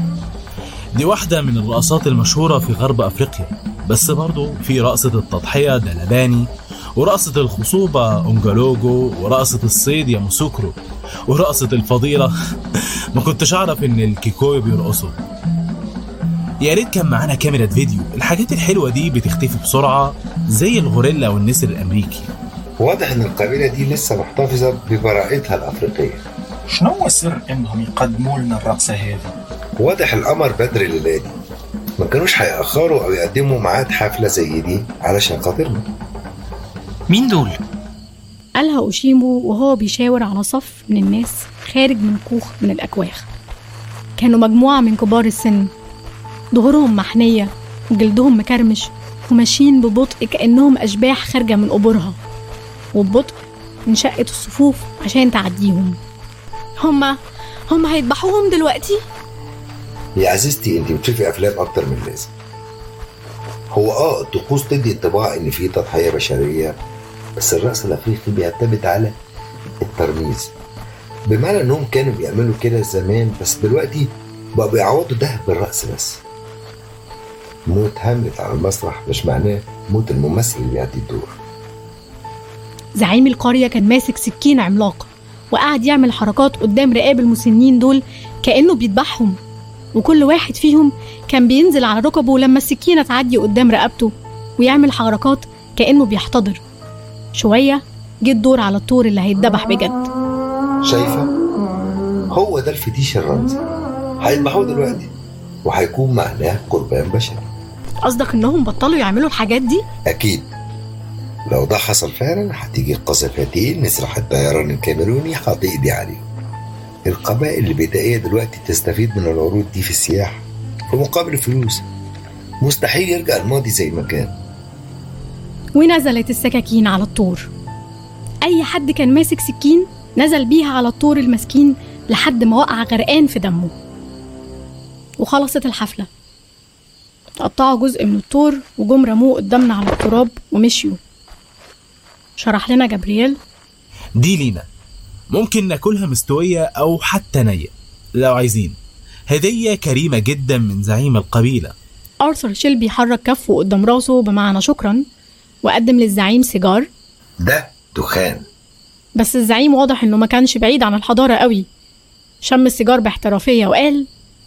دي واحدة من الرقصات المشهورة في غرب أفريقيا بس برضو في رقصة التضحية دلباني ورقصة الخصوبة أونجالوجو ورقصة الصيد يا موسوكرو ورقصة الفضيلة ما كنتش أعرف إن الكيكوي بيرقصوا يا ريت كان معانا كاميرا فيديو الحاجات الحلوة دي بتختفي بسرعة زي الغوريلا والنسر الأمريكي واضح ان القبيله دي لسه محتفظه ببراءتها الافريقيه شنو هو السر انهم يقدموا لنا الرقصه هذه واضح القمر بدر الليله دي ما كانوش هيأخروا او يقدموا ميعاد حفله زي دي علشان خاطرنا مين دول؟ قالها أوشيمو وهو بيشاور على صف من الناس خارج من كوخ من الأكواخ كانوا مجموعة من كبار السن ظهورهم محنية وجلدهم مكرمش وماشيين ببطء كأنهم أشباح خارجة من قبورها وببطء انشقت الصفوف عشان تعديهم هما هما هيذبحوهم دلوقتي؟ يا عزيزتي انت بتشوفي افلام اكتر من اللازم هو اه الطقوس تدي انطباع ان في تضحيه بشريه بس الرقص الافريقي بيعتمد على الترميز بمعنى انهم كانوا بيعملوا كده زمان بس دلوقتي بقوا بيعوضوا ده بالرقص بس موت هاملت على المسرح مش معناه موت الممثل اللي بيأدي الدور زعيم القرية كان ماسك سكين عملاق وقعد يعمل حركات قدام رقاب المسنين دول كأنه بيذبحهم وكل واحد فيهم كان بينزل على ركبه لما السكينة تعدي قدام رقبته ويعمل حركات كأنه بيحتضر شوية جه الدور على الطور اللي هيتذبح بجد شايفه هو ده الفتيش الرمزي هيذبحوه دلوقتي وهيكون معناه قربان بشري قصدك إنهم بطلوا يعملوا الحاجات دي؟ اكيد لو ده حصل فعلا هتيجي القذافاتين مسرح الطيران الكاميروني هتقضي عليهم القبائل البدائية دلوقتي تستفيد من العروض دي في السياحة في مقابل فلوس مستحيل يرجع الماضي زي ما كان ونزلت السكاكين على الطور أي حد كان ماسك سكين نزل بيها على الطور المسكين لحد ما وقع غرقان في دمه وخلصت الحفلة قطعوا جزء من الطور وجم رموه قدامنا على التراب ومشيوا شرح لنا جبريل دي لينا ممكن ناكلها مستوية أو حتى نية لو عايزين هدية كريمة جدا من زعيم القبيلة أرثر شيلبي حرك كفه قدام راسه بمعنى شكرا وقدم للزعيم سيجار ده دخان بس الزعيم واضح إنه ما كانش بعيد عن الحضارة قوي شم السيجار باحترافية وقال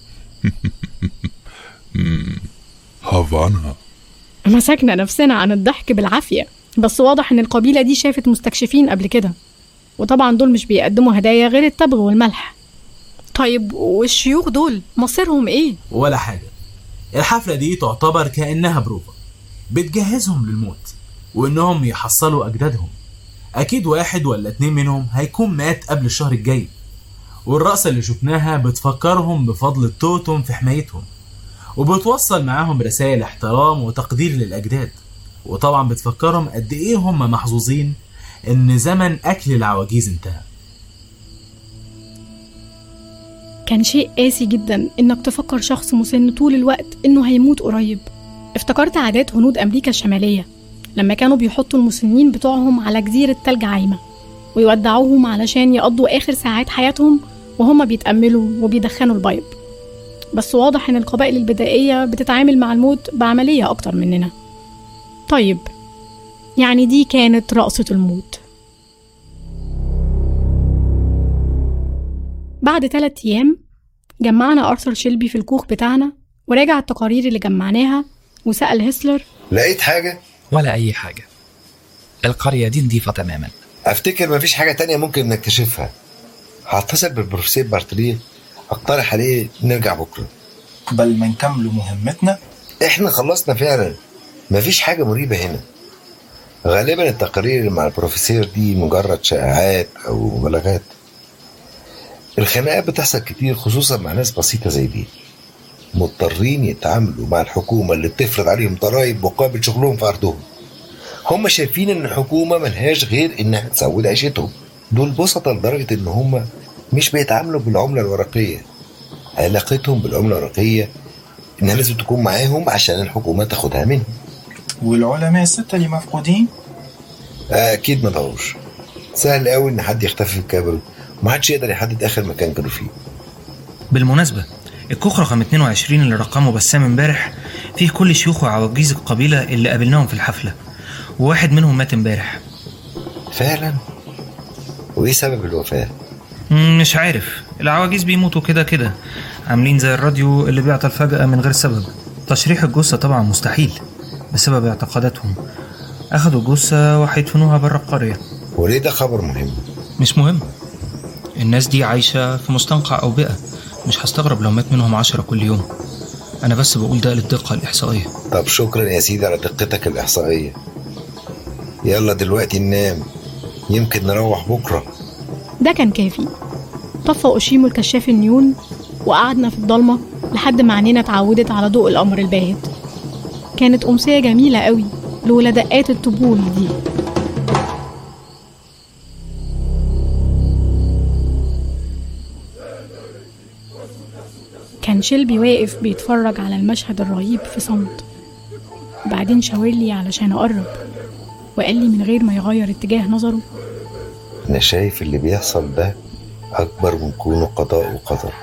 هافانا مسكنا نفسنا عن الضحك بالعافية بس واضح إن القبيلة دي شافت مستكشفين قبل كده وطبعا دول مش بيقدموا هدايا غير التبغ والملح طيب والشيوخ دول مصيرهم ايه؟ ولا حاجة الحفلة دي تعتبر كأنها بروفة بتجهزهم للموت وإنهم يحصلوا أجدادهم أكيد واحد ولا اتنين منهم هيكون مات قبل الشهر الجاي والرقصة اللي شفناها بتفكرهم بفضل التوتم في حمايتهم وبتوصل معاهم رسائل احترام وتقدير للأجداد وطبعا بتفكرهم قد إيه هم محظوظين إن زمن أكل العواجيز انتهى كان شيء قاسي جدا إنك تفكر شخص مسن طول الوقت إنه هيموت قريب افتكرت عادات هنود أمريكا الشمالية لما كانوا بيحطوا المسنين بتوعهم على جزيرة تلج عايمة ويودعوهم علشان يقضوا آخر ساعات حياتهم وهما بيتأملوا وبيدخنوا البايب بس واضح إن القبائل البدائية بتتعامل مع الموت بعملية أكتر مننا طيب يعني دي كانت رقصة الموت بعد ثلاثة أيام جمعنا أرثر شيلبي في الكوخ بتاعنا وراجع التقارير اللي جمعناها وسأل هيسلر لقيت حاجة؟ ولا أي حاجة القرية دي نظيفة تماما أفتكر مفيش حاجة تانية ممكن نكتشفها هتصل بالبروفيسور بارتليه أقترح عليه نرجع بكرة قبل ما نكملوا مهمتنا إحنا خلصنا فعلا مفيش حاجة مريبة هنا غالبا التقارير اللي مع البروفيسور دي مجرد شائعات أو مبالغات الخناقات بتحصل كتير خصوصا مع ناس بسيطة زي دي مضطرين يتعاملوا مع الحكومة اللي بتفرض عليهم ضرائب مقابل شغلهم في أرضهم هم شايفين إن الحكومة ملهاش غير إنها تسود عيشتهم دول بسطة لدرجة إن هم مش بيتعاملوا بالعملة الورقية علاقتهم بالعملة الورقية إنها لازم تكون معاهم عشان الحكومة تاخدها منهم والعلماء الستة اللي مفقودين أكيد ما ضروش سهل قوي إن حد يختفي في الكابل ومحدش يقدر يحدد آخر مكان كانوا فيه بالمناسبة الكوخ رقم 22 اللي رقمه بسام امبارح فيه كل شيوخ وعواجيز القبيلة اللي قابلناهم في الحفلة وواحد منهم مات امبارح فعلا وإيه سبب الوفاة؟ مم، مش عارف العواجيز بيموتوا كده كده عاملين زي الراديو اللي بيعطل فجأة من غير سبب تشريح الجثة طبعا مستحيل بسبب اعتقاداتهم أخدوا الجثة وهيدفنوها بره القرية وليه ده خبر مهم؟ مش مهم الناس دي عايشة في مستنقع أوبئة مش هستغرب لو مات منهم عشرة كل يوم أنا بس بقول ده للدقة الإحصائية طب شكرا يا سيدي على دقتك الإحصائية يلا دلوقتي ننام يمكن نروح بكرة ده كان كافي طفى أوشيمو الكشاف النيون وقعدنا في الضلمة لحد ما عينينا اتعودت على ضوء القمر الباهت كانت أمسية جميلة قوي لولا دقات الطبول دي كان شيلبي واقف بيتفرج على المشهد الرهيب في صمت وبعدين شاور لي علشان أقرب وقال لي من غير ما يغير اتجاه نظره أنا شايف اللي بيحصل ده أكبر من كونه قضاء وقدر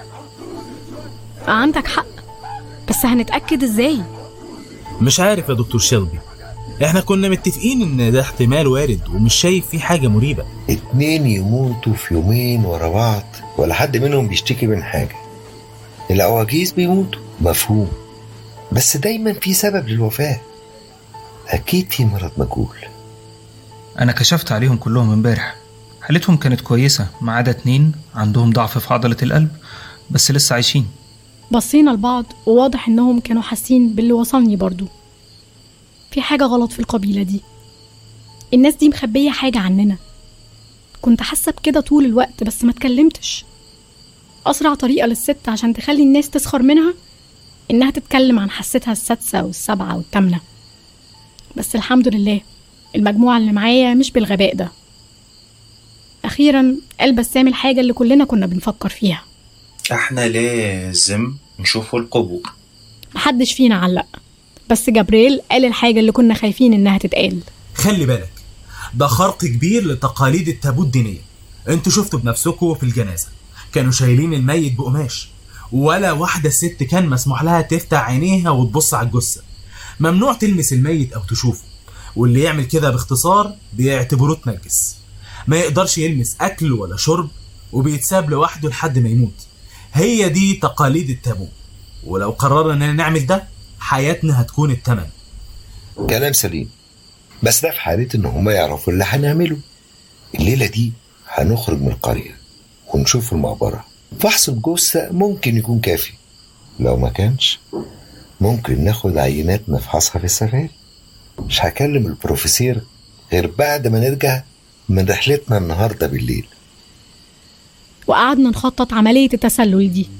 عندك حق بس هنتأكد ازاي مش عارف يا دكتور شيلبي احنا كنا متفقين ان ده احتمال وارد ومش شايف فيه حاجة مريبة اتنين يموتوا في يومين ورا بعض ولا حد منهم بيشتكي من حاجة العواجيز بيموتوا مفهوم بس دايما في سبب للوفاة أكيد في مرض مجهول أنا كشفت عليهم كلهم امبارح حالتهم كانت كويسة ما عدا اتنين عندهم ضعف في عضلة القلب بس لسه عايشين بصينا لبعض وواضح انهم كانوا حاسين باللي وصلني برضو في حاجة غلط في القبيلة دي الناس دي مخبية حاجة عننا كنت حاسة بكده طول الوقت بس ما اتكلمتش أسرع طريقة للست عشان تخلي الناس تسخر منها إنها تتكلم عن حستها السادسة والسابعة والتامنة بس الحمد لله المجموعة اللي معايا مش بالغباء ده أخيرا قال بسام الحاجة اللي كلنا كنا بنفكر فيها احنا لازم نشوفوا القبور محدش فينا علق بس جبريل قال الحاجة اللي كنا خايفين إنها تتقال خلي بالك ده خرق كبير لتقاليد التابوت الدينية انتوا شفتوا بنفسكم في الجنازة كانوا شايلين الميت بقماش ولا واحدة ست كان مسموح لها تفتح عينيها وتبص على الجثة ممنوع تلمس الميت أو تشوفه واللي يعمل كده باختصار بيعتبروه تنجس ما يقدرش يلمس أكل ولا شرب وبيتساب لوحده لحد ما يموت هي دي تقاليد التابوت ولو قررنا اننا نعمل ده حياتنا هتكون التمن كلام سليم بس ده في حالة إن هما يعرفوا اللي هنعمله الليلة دي هنخرج من القرية ونشوف المقبرة فحص الجثة ممكن يكون كافي لو ما كانش ممكن ناخد عينات نفحصها في السفاري مش هكلم البروفيسور غير بعد ما نرجع من رحلتنا النهاردة بالليل وقعدنا نخطط عملية التسلل دي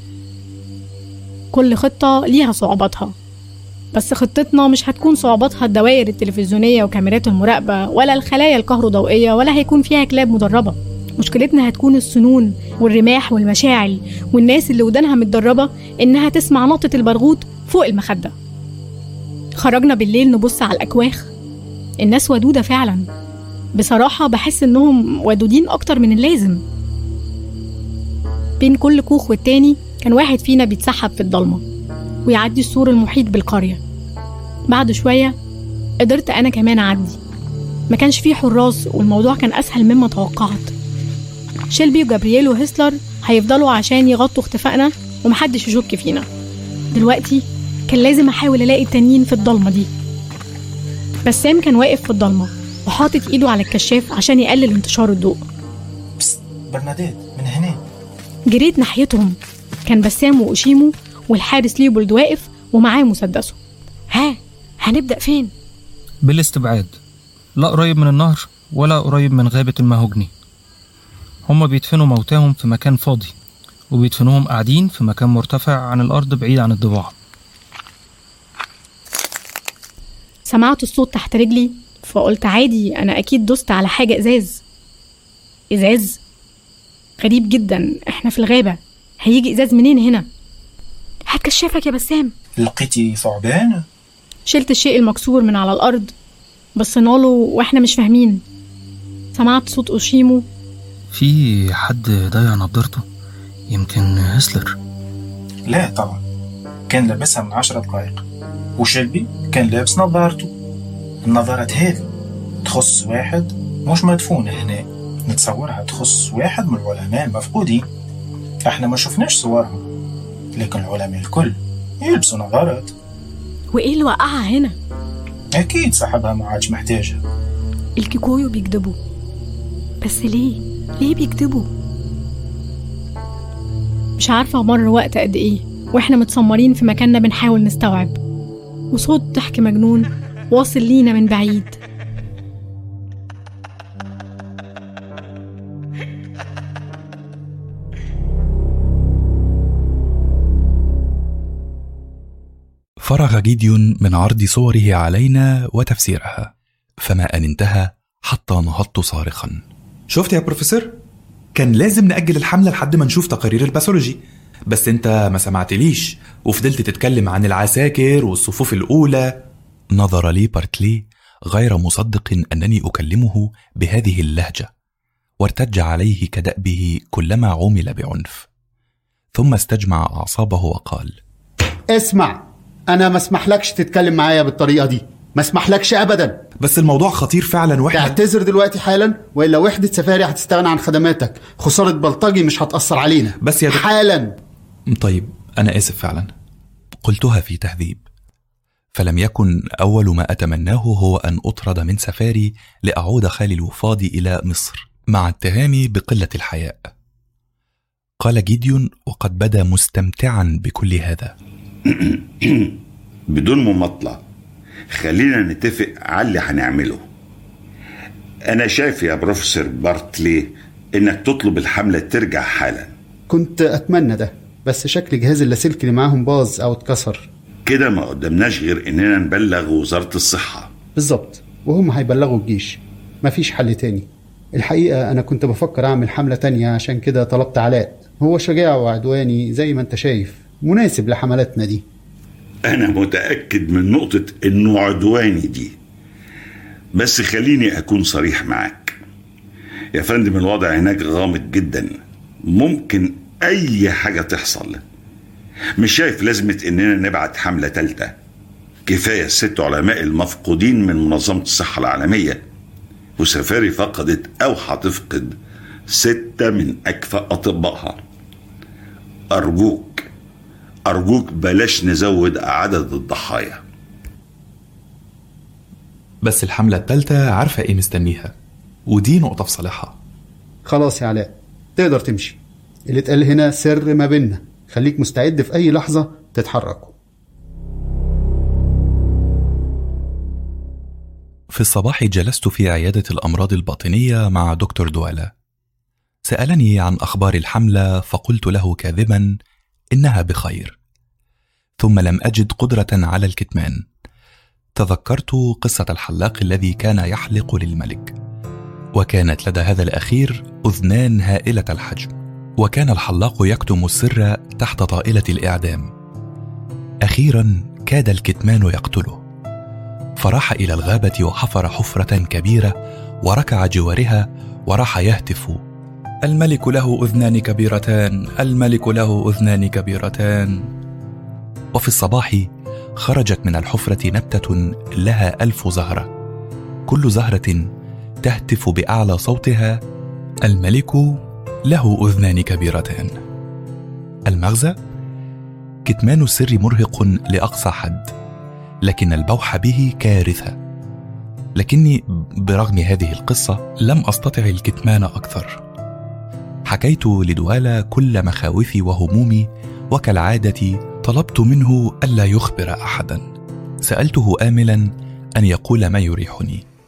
كل خطة ليها صعوباتها بس خطتنا مش هتكون صعوباتها الدوائر التلفزيونية وكاميرات المراقبة ولا الخلايا الكهروضوئية ولا هيكون فيها كلاب مدربة مشكلتنا هتكون السنون والرماح والمشاعل والناس اللي ودانها متدربة إنها تسمع نطة البرغوث فوق المخدة خرجنا بالليل نبص على الأكواخ الناس ودودة فعلا بصراحة بحس إنهم ودودين أكتر من اللازم بين كل كوخ والتاني كان واحد فينا بيتسحب في الضلمة ويعدي السور المحيط بالقرية بعد شوية قدرت أنا كمان أعدي ما كانش فيه حراس والموضوع كان أسهل مما توقعت شيلبي وجابرييل وهسلر هيفضلوا عشان يغطوا اختفائنا ومحدش يشك فينا دلوقتي كان لازم أحاول ألاقي التانيين في الضلمة دي بسام كان واقف في الضلمة وحاطط إيده على الكشاف عشان يقلل انتشار الضوء برناديت من هنا جريت ناحيتهم كان بسام وأوشيمو والحارس ليوبولد واقف ومعاه مسدسه ها هنبدأ فين؟ بالاستبعاد لا قريب من النهر ولا قريب من غابة المهوجني هما بيدفنوا موتاهم في مكان فاضي وبيدفنوهم قاعدين في مكان مرتفع عن الأرض بعيد عن الضباع سمعت الصوت تحت رجلي فقلت عادي أنا أكيد دوست على حاجة إزاز إزاز غريب جدا إحنا في الغابة هيجي إزاز منين هنا هات كشافك يا بسام لقيتي ثعبان؟ شلت الشيء المكسور من على الأرض بصينا له وإحنا مش فاهمين سمعت صوت أوشيمو في حد ضيع نضارته يمكن هسلر لا طبعا كان لابسها من عشرة دقايق وشلبي كان لابس نظارته النظارات هذه تخص واحد مش مدفون هنا نتصورها تخص واحد من العلماء المفقودين احنا ما شفناش صورهم لكن العلماء الكل يلبسوا نظارات وإيه اللي وقعها هنا أكيد صاحبها ما عادش محتاجها الكيكويو بيكذبوا بس ليه ليه بيكذبوا مش عارفة مر وقت قد إيه وإحنا متسمرين في مكاننا بنحاول نستوعب وصوت ضحك مجنون واصل لينا من بعيد فرغ جيديون من عرض صوره علينا وتفسيرها فما أن انتهى حتى نهضت صارخا شفت يا بروفيسور كان لازم نأجل الحملة لحد ما نشوف تقارير الباثولوجي بس انت ما سمعتليش وفضلت تتكلم عن العساكر والصفوف الأولى نظر لي بارتلي غير مصدق أنني أكلمه بهذه اللهجة وارتج عليه كدأبه كلما عُمل بعنف ثم استجمع أعصابه وقال اسمع انا ما اسمحلكش تتكلم معايا بالطريقه دي ما اسمحلكش ابدا بس الموضوع خطير فعلا واحنا تعتذر دلوقتي حالا والا وحده سفاري هتستغنى عن خدماتك خساره بلطجي مش هتاثر علينا بس يا دك... حالا طيب انا اسف فعلا قلتها في تهذيب فلم يكن اول ما اتمناه هو ان اطرد من سفاري لاعود خالي الوفاض الى مصر مع اتهامي بقله الحياء قال جيديون وقد بدا مستمتعا بكل هذا بدون مماطلة خلينا نتفق على اللي هنعمله أنا شايف يا بروفيسور بارتلي إنك تطلب الحملة ترجع حالا كنت اتمنى ده بس شكل جهاز اللاسلكي اللي معاهم باظ او اتكسر كده ما قدامناش غير إننا نبلغ وزارة الصحة بالظبط وهم هيبلغوا الجيش مفيش حل تاني الحقيقة أنا كنت بفكر أعمل حملة تانية عشان كده طلبت علاء هو شجاع وعدواني زي ما أنت شايف مناسب لحملاتنا دي أنا متأكد من نقطة إنه عدواني دي بس خليني أكون صريح معاك يا فندم الوضع هناك غامض جدا ممكن أي حاجة تحصل مش شايف لازمة إننا نبعت حملة تالتة كفاية الست علماء المفقودين من منظمة الصحة العالمية وسفاري فقدت أو هتفقد ستة من أكفأ أطبائها أرجوك أرجوك بلاش نزود عدد الضحايا بس الحملة التالتة عارفة ايه مستنيها ودي نقطة في صالحها خلاص يا علاء تقدر تمشي اللي اتقال هنا سر ما بيننا خليك مستعد في أي لحظة تتحركوا في الصباح جلست في عيادة الأمراض الباطنية مع دكتور دوالا سألني عن أخبار الحملة فقلت له كاذبا إنها بخير ثم لم أجد قدرة على الكتمان تذكرت قصة الحلاق الذي كان يحلق للملك وكانت لدى هذا الأخير أذنان هائلة الحجم وكان الحلاق يكتم السر تحت طائلة الإعدام أخيرا كاد الكتمان يقتله فراح إلى الغابة وحفر حفرة كبيرة وركع جوارها وراح يهتف الملك له أذنان كبيرتان الملك له أذنان كبيرتان وفي الصباح خرجت من الحفرة نبتة لها ألف زهرة كل زهرة تهتف بأعلى صوتها الملك له أذنان كبيرتان المغزى كتمان السر مرهق لأقصى حد لكن البوح به كارثة لكني برغم هذه القصة لم أستطع الكتمان أكثر حكيت لدوالا كل مخاوفي وهمومي وكالعادة طلبت منه ألا يخبر أحدا سألته آملا أن يقول ما يريحني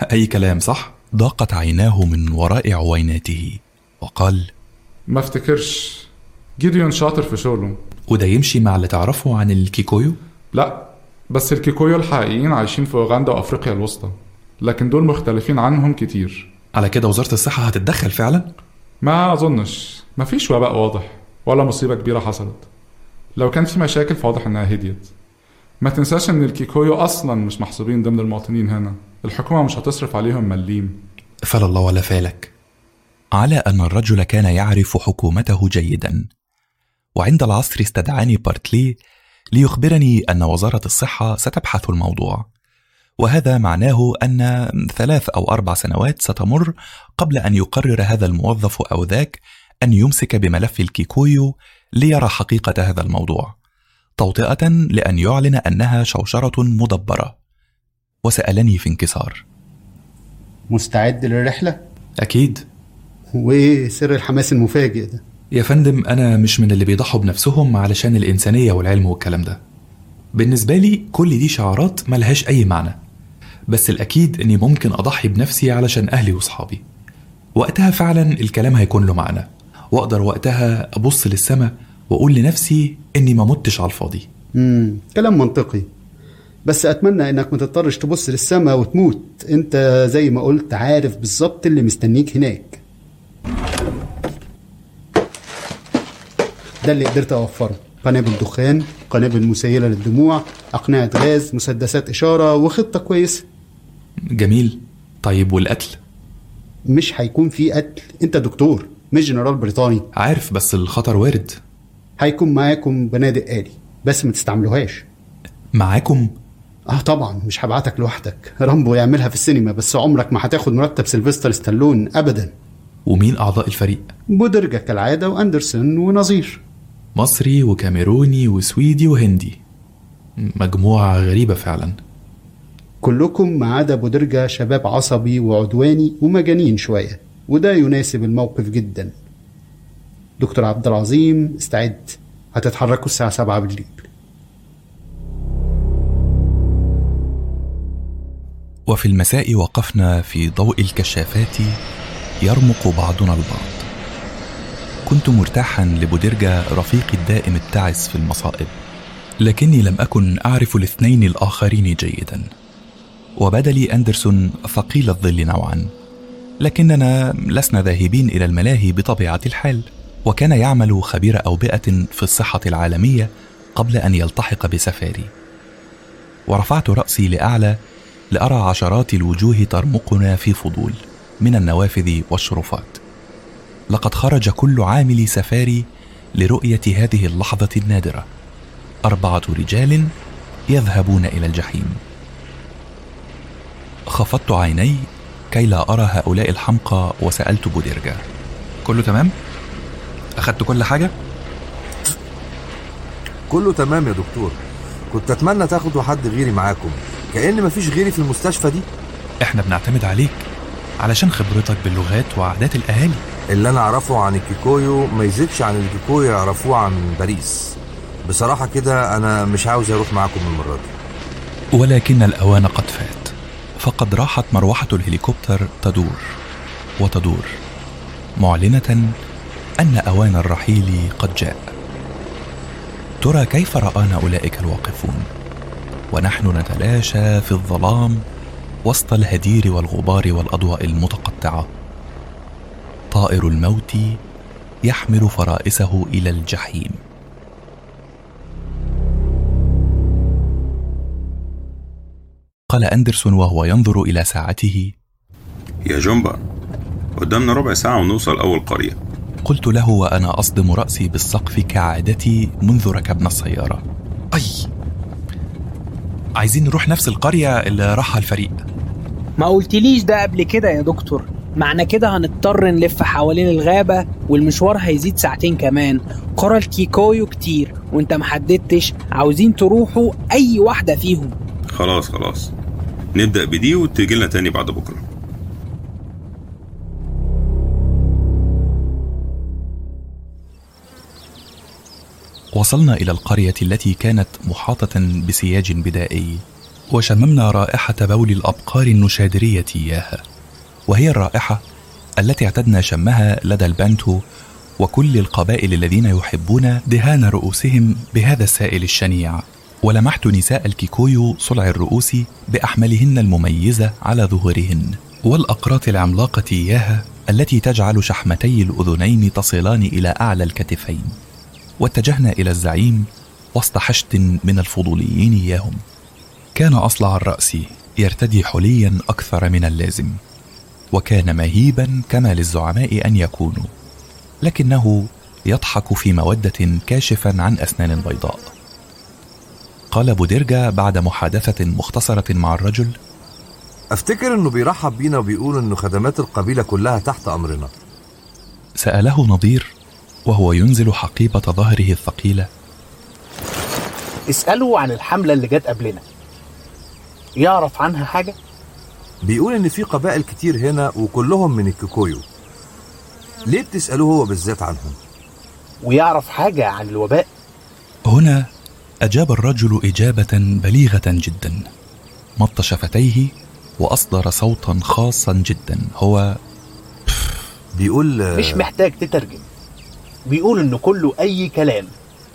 أي كلام صح؟ ضاقت عيناه من وراء عويناته وقال ما افتكرش جيديون شاطر في شغله وده يمشي مع اللي تعرفه عن الكيكويو؟ لا بس الكيكويو الحقيقيين عايشين في أوغندا وأفريقيا الوسطى لكن دول مختلفين عنهم كتير على كده وزارة الصحة هتتدخل فعلا؟ ما أظنش مفيش وباء واضح ولا مصيبة كبيرة حصلت لو كان في مشاكل فواضح إنها هديت ما تنساش إن الكيكويو أصلا مش محسوبين ضمن المواطنين هنا الحكومة مش هتصرف عليهم مليم فلا الله ولا فالك على أن الرجل كان يعرف حكومته جيدا وعند العصر استدعاني بارتلي ليخبرني أن وزارة الصحة ستبحث الموضوع وهذا معناه أن ثلاث أو أربع سنوات ستمر قبل أن يقرر هذا الموظف أو ذاك أن يمسك بملف الكيكويو ليرى حقيقة هذا الموضوع توطئة لأن يعلن أنها شوشرة مدبرة وسألني في انكسار مستعد للرحلة؟ أكيد وإيه سر الحماس المفاجئ ده؟ يا فندم أنا مش من اللي بيضحوا بنفسهم علشان الإنسانية والعلم والكلام ده بالنسبة لي كل دي شعارات ملهاش أي معنى بس الأكيد إني ممكن أضحي بنفسي علشان أهلي وصحابي وقتها فعلا الكلام هيكون له معنى وأقدر وقتها أبص للسماء وأقول لنفسي إني ما متش على الفاضي امم كلام منطقي بس اتمنى انك ما تضطرش تبص للسماء وتموت انت زي ما قلت عارف بالظبط اللي مستنيك هناك ده اللي قدرت اوفره قنابل دخان قنابل مسيله للدموع اقنعه غاز مسدسات اشاره وخطه كويسه جميل طيب والقتل مش هيكون في قتل انت دكتور مش جنرال بريطاني عارف بس الخطر وارد هيكون معاكم بنادق آلي بس ما تستعملوهاش معاكم اه طبعا مش هبعتك لوحدك رامبو يعملها في السينما بس عمرك ما هتاخد مرتب سيلفستر ستالون ابدا ومين اعضاء الفريق بودرجة كالعادة واندرسون ونظير مصري وكاميروني وسويدي وهندي مجموعة غريبة فعلا كلكم ما عدا بودرجة شباب عصبي وعدواني ومجانين شوية وده يناسب الموقف جدا دكتور عبد العظيم استعد هتتحركوا الساعة سبعة بالليل وفي المساء وقفنا في ضوء الكشافات يرمق بعضنا البعض كنت مرتاحا لبودرجة رفيقي الدائم التعس في المصائب لكني لم أكن أعرف الاثنين الآخرين جيدا وبدا لي أندرسون ثقيل الظل نوعا لكننا لسنا ذاهبين إلى الملاهي بطبيعة الحال وكان يعمل خبير أوبئة في الصحة العالمية قبل أن يلتحق بسفاري ورفعت رأسي لأعلى لأرى عشرات الوجوه ترمقنا في فضول من النوافذ والشرفات لقد خرج كل عامل سفاري لرؤية هذه اللحظة النادرة أربعة رجال يذهبون إلى الجحيم خفضت عيني كي لا أرى هؤلاء الحمقى وسألت بودرجا كله تمام؟ أخدت كل حاجة؟ كله تمام يا دكتور كنت اتمنى تاخدوا حد غيري معاكم كأن مفيش غيري في المستشفى دي احنا بنعتمد عليك علشان خبرتك باللغات وعادات الأهالي اللي انا اعرفه عن الكيكويو ما يزيدش عن الكيكويو يعرفوه عن باريس بصراحة كده انا مش عاوز اروح معاكم المرة دي ولكن الأوان قد فات فقد راحت مروحة الهليكوبتر تدور وتدور معلنة أن أوان الرحيل قد جاء ترى كيف رآنا أولئك الواقفون ونحن نتلاشى في الظلام وسط الهدير والغبار والأضواء المتقطعة طائر الموت يحمل فرائسه إلى الجحيم قال أندرسون وهو ينظر إلى ساعته يا جنبا قدامنا ربع ساعة ونوصل أول قرية قلت له وأنا أصدم رأسي بالسقف كعادتي منذ ركبنا السيارة أي عايزين نروح نفس القرية اللي راحها الفريق ما قلتليش ده قبل كده يا دكتور معنى كده هنضطر نلف حوالين الغابة والمشوار هيزيد ساعتين كمان قرى الكيكويو كتير وانت محددتش عاوزين تروحوا أي واحدة فيهم خلاص خلاص نبدأ بدي وتيجي لنا تاني بعد بكرة وصلنا إلى القرية التي كانت محاطة بسياج بدائي وشممنا رائحة بول الأبقار النشادرية إياها وهي الرائحة التي اعتدنا شمها لدى البانتو وكل القبائل الذين يحبون دهان رؤوسهم بهذا السائل الشنيع ولمحت نساء الكيكويو صلع الرؤوس بأحمالهن المميزة على ظهورهن والأقراط العملاقة إياها التي تجعل شحمتي الأذنين تصلان إلى أعلى الكتفين واتجهنا إلى الزعيم وسط حشد من الفضوليين إياهم كان أصلع الرأس يرتدي حليا أكثر من اللازم وكان مهيبا كما للزعماء أن يكونوا لكنه يضحك في مودة كاشفا عن أسنان بيضاء قال بودرجا بعد محادثة مختصرة مع الرجل افتكر انه بيرحب بينا وبيقول انه خدمات القبيلة كلها تحت امرنا سأله نظير وهو ينزل حقيبة ظهره الثقيلة اسأله عن الحملة اللي جت قبلنا يعرف عنها حاجة؟ بيقول ان في قبائل كتير هنا وكلهم من الكيكويو ليه بتسألوه هو بالذات عنهم ويعرف حاجة عن الوباء؟ هنا أجاب الرجل إجابة بليغة جدا مط شفتيه وأصدر صوتا خاصا جدا هو بيقول مش محتاج تترجم بيقول إنه كله أي كلام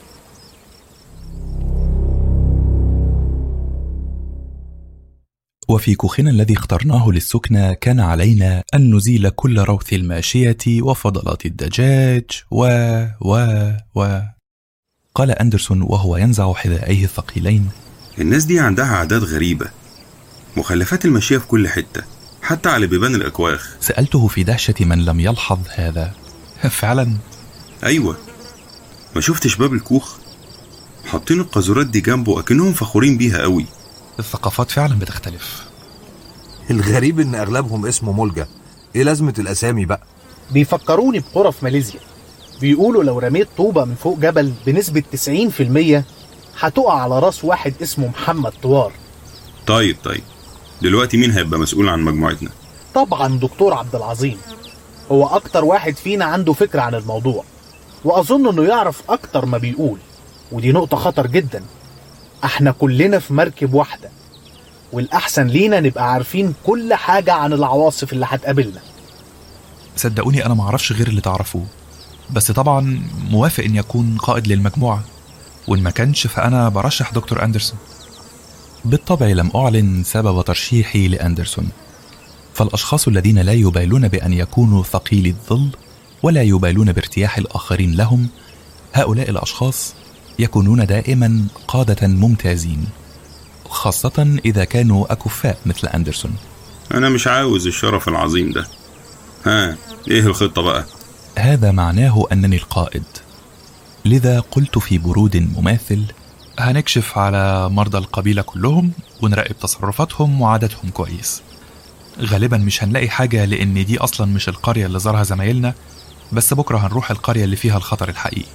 وفي كوخنا الذي اخترناه للسكنى كان علينا أن نزيل كل روث الماشية وفضلات الدجاج و و و قال أندرسون وهو ينزع حذائيه الثقيلين الناس دي عندها عادات غريبة مخلفات الماشية في كل حتة حتى على بيبان الأكواخ سألته في دهشة من لم يلحظ هذا فعلا أيوة ما شفتش باب الكوخ حاطين القاذورات دي جنبه أكنهم فخورين بيها قوي الثقافات فعلا بتختلف الغريب ان اغلبهم اسمه ملجا ايه لازمة الاسامي بقى بيفكروني بقرى في ماليزيا بيقولوا لو رميت طوبة من فوق جبل بنسبة 90% هتقع على راس واحد اسمه محمد طوار طيب طيب دلوقتي مين هيبقى مسؤول عن مجموعتنا طبعا دكتور عبد العظيم هو أكتر واحد فينا عنده فكرة عن الموضوع وأظن إنه يعرف أكتر ما بيقول ودي نقطة خطر جدا احنا كلنا في مركب واحدة والأحسن لينا نبقى عارفين كل حاجة عن العواصف اللي هتقابلنا صدقوني أنا معرفش غير اللي تعرفوه بس طبعا موافق إن يكون قائد للمجموعة وإن ما كانش فأنا برشح دكتور أندرسون بالطبع لم أعلن سبب ترشيحي لأندرسون فالأشخاص الذين لا يبالون بأن يكونوا ثقيل الظل ولا يبالون بارتياح الآخرين لهم هؤلاء الأشخاص يكونون دائما قادة ممتازين خاصة إذا كانوا أكفاء مثل أندرسون أنا مش عاوز الشرف العظيم ده ها إيه الخطة بقى هذا معناه أنني القائد لذا قلت في برود مماثل هنكشف على مرضى القبيلة كلهم ونراقب تصرفاتهم وعاداتهم كويس غالبا مش هنلاقي حاجة لأن دي أصلا مش القرية اللي زارها زمايلنا بس بكرة هنروح القرية اللي فيها الخطر الحقيقي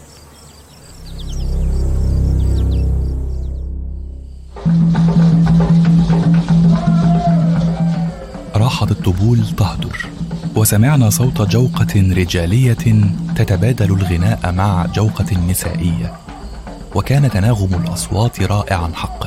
راحت الطبول تهدر وسمعنا صوت جوقة رجالية تتبادل الغناء مع جوقة نسائية وكان تناغم الأصوات رائعا حقا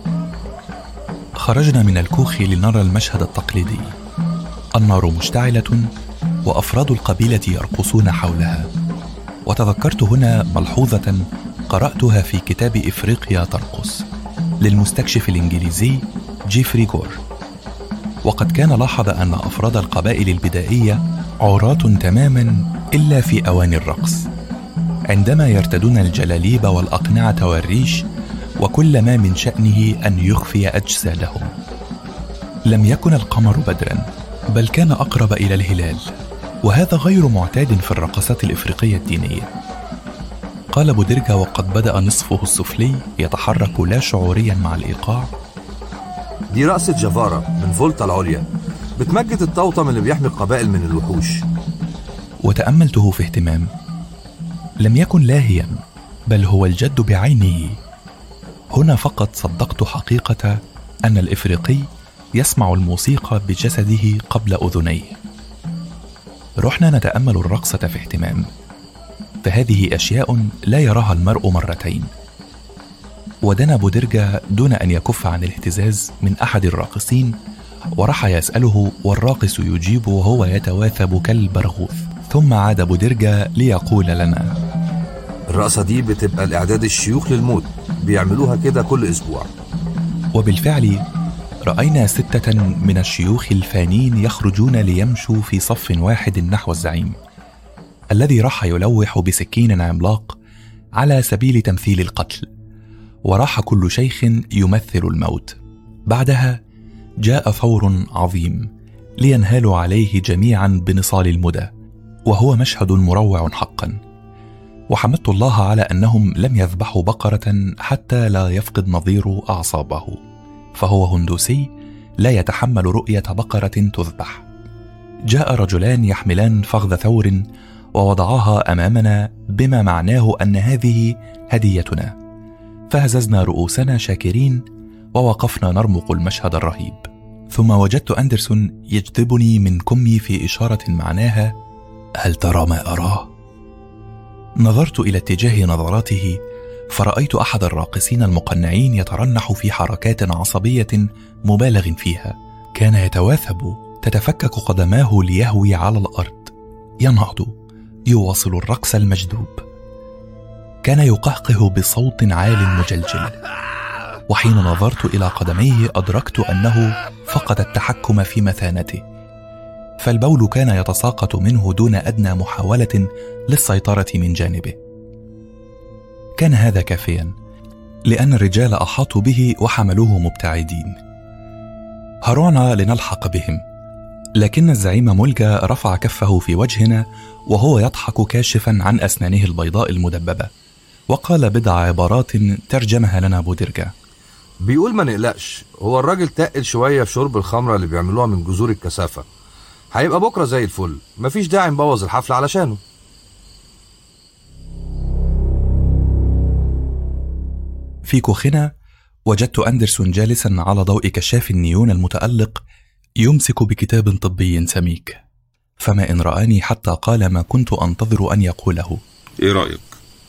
خرجنا من الكوخ لنرى المشهد التقليدي النار مشتعلة وأفراد القبيلة يرقصون حولها وتذكرت هنا ملحوظة قرأتها في كتاب إفريقيا ترقص للمستكشف الإنجليزي جيفري جور وقد كان لاحظ أن أفراد القبائل البدائية عراة تماما إلا في أواني الرقص عندما يرتدون الجلاليب والأقنعة والريش وكل ما من شأنه أن يخفي أجسادهم لم يكن القمر بدرا بل كان أقرب إلى الهلال وهذا غير معتاد في الرقصات الإفريقية الدينية قال بودرجا وقد بدأ نصفه السفلي يتحرك لا شعوريا مع الإيقاع دي رقصة جافارا من فولتا العليا بتمجد الطوطم اللي بيحمي القبائل من الوحوش وتأملته في اهتمام لم يكن لاهيا بل هو الجد بعينه هنا فقط صدقت حقيقة أن الإفريقي يسمع الموسيقى بجسده قبل أذنيه رحنا نتأمل الرقصة في اهتمام فهذه أشياء لا يراها المرء مرتين ودنا بودرجة دون أن يكف عن الاهتزاز من أحد الراقصين وراح يسأله والراقص يجيب وهو يتواثب كالبرغوث ثم عاد بودرجة ليقول لنا الرقصة دي بتبقى الإعداد الشيوخ للموت بيعملوها كده كل أسبوع وبالفعل رأينا ستة من الشيوخ الفانين يخرجون ليمشوا في صف واحد نحو الزعيم الذي راح يلوح بسكين عملاق على سبيل تمثيل القتل وراح كل شيخ يمثل الموت بعدها جاء ثور عظيم لينهالوا عليه جميعا بنصال المدى وهو مشهد مروع حقا وحمدت الله على انهم لم يذبحوا بقره حتى لا يفقد نظير اعصابه فهو هندوسي لا يتحمل رؤيه بقره تذبح جاء رجلان يحملان فخذ ثور ووضعاها امامنا بما معناه ان هذه هديتنا فهززنا رؤوسنا شاكرين ووقفنا نرمق المشهد الرهيب ثم وجدت اندرسون يجذبني من كمي في اشاره معناها هل ترى ما اراه نظرت الى اتجاه نظراته فرايت احد الراقصين المقنعين يترنح في حركات عصبيه مبالغ فيها كان يتواثب تتفكك قدماه ليهوي على الارض ينهض يواصل الرقص المجذوب كان يقهقه بصوت عال مجلجل وحين نظرت الى قدميه ادركت انه فقد التحكم في مثانته فالبول كان يتساقط منه دون ادنى محاوله للسيطره من جانبه كان هذا كافيا لان الرجال احاطوا به وحملوه مبتعدين هرعنا لنلحق بهم لكن الزعيم ملجا رفع كفه في وجهنا وهو يضحك كاشفا عن اسنانه البيضاء المدببه وقال بضع عبارات ترجمها لنا بودرجا بيقول ما نقلقش هو الراجل تقل شوية في شرب الخمرة اللي بيعملوها من جذور الكثافة هيبقى بكرة زي الفل مفيش داعي نبوظ الحفلة علشانه في كوخنا وجدت أندرسون جالسا على ضوء كشاف النيون المتألق يمسك بكتاب طبي سميك فما إن رآني حتى قال ما كنت أنتظر أن يقوله ايه رأيك؟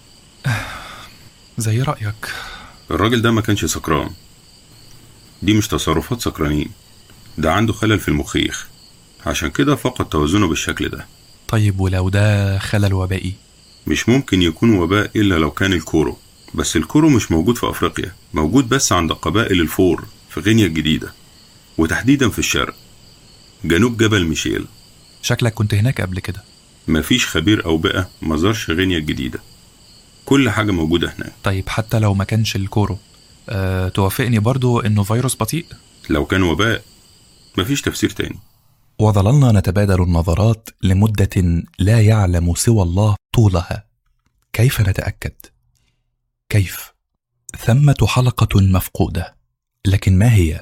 زي رأيك الراجل ده ما كانش سكران دي مش تصرفات سكرانين ده عنده خلل في المخيخ عشان كده فقد توازنه بالشكل ده طيب ولو ده خلل وبائي مش ممكن يكون وباء إلا لو كان الكورو بس الكورو مش موجود في أفريقيا موجود بس عند قبائل الفور في غينيا الجديدة وتحديدا في الشرق جنوب جبل ميشيل شكلك كنت هناك قبل كده مفيش خبير أوبئة ما زارش غينيا الجديدة كل حاجة موجودة هناك طيب حتى لو ما كانش الكورو أه توافقني برضو انه فيروس بطيء لو كان وباء مفيش تفسير تاني وظللنا نتبادل النظرات لمدة لا يعلم سوى الله طولها كيف نتأكد؟ كيف؟ ثمة حلقة مفقودة لكن ما هي؟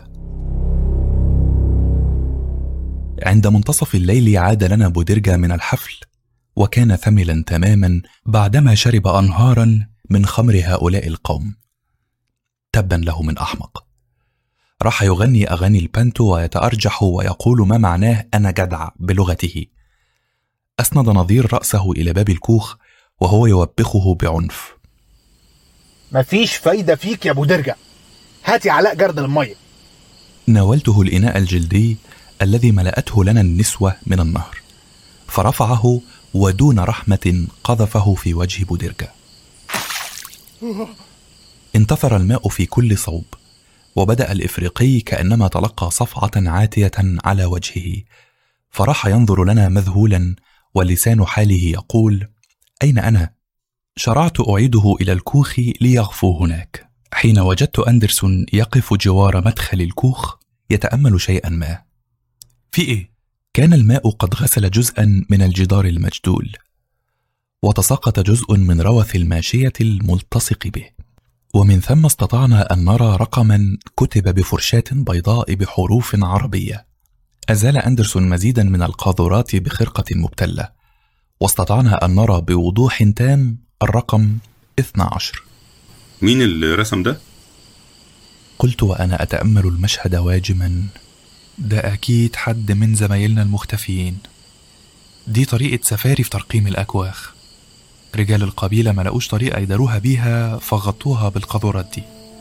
عند منتصف الليل عاد لنا بودرجة من الحفل وكان ثملا تماما بعدما شرب أنهارا من خمر هؤلاء القوم تبا له من أحمق راح يغني أغاني البانتو ويتأرجح ويقول ما معناه أنا جدع بلغته أسند نظير رأسه إلى باب الكوخ وهو يوبخه بعنف مفيش فايدة فيك يا أبو درجة هاتي علاء جرد المية ناولته الإناء الجلدي الذي ملأته لنا النسوة من النهر فرفعه ودون رحمة قذفه في وجه بودرجة انتثر الماء في كل صوب وبدأ الإفريقي كأنما تلقى صفعة عاتية على وجهه فراح ينظر لنا مذهولا ولسان حاله يقول أين أنا؟ شرعت أعيده إلى الكوخ ليغفو هناك حين وجدت أندرسون يقف جوار مدخل الكوخ يتأمل شيئا ما في إيه؟ كان الماء قد غسل جزءا من الجدار المجدول وتساقط جزء من روث الماشية الملتصق به ومن ثم استطعنا أن نرى رقما كتب بفرشاة بيضاء بحروف عربية أزال أندرسون مزيدا من القاذورات بخرقة مبتلة واستطعنا أن نرى بوضوح تام الرقم 12 مين اللي رسم ده؟ قلت وأنا أتأمل المشهد واجما ده أكيد حد من زمايلنا المختفيين دي طريقة سفاري في ترقيم الأكواخ رجال القبيلة ما لقوش طريقة يداروها بيها فغطوها بالقاذورات دي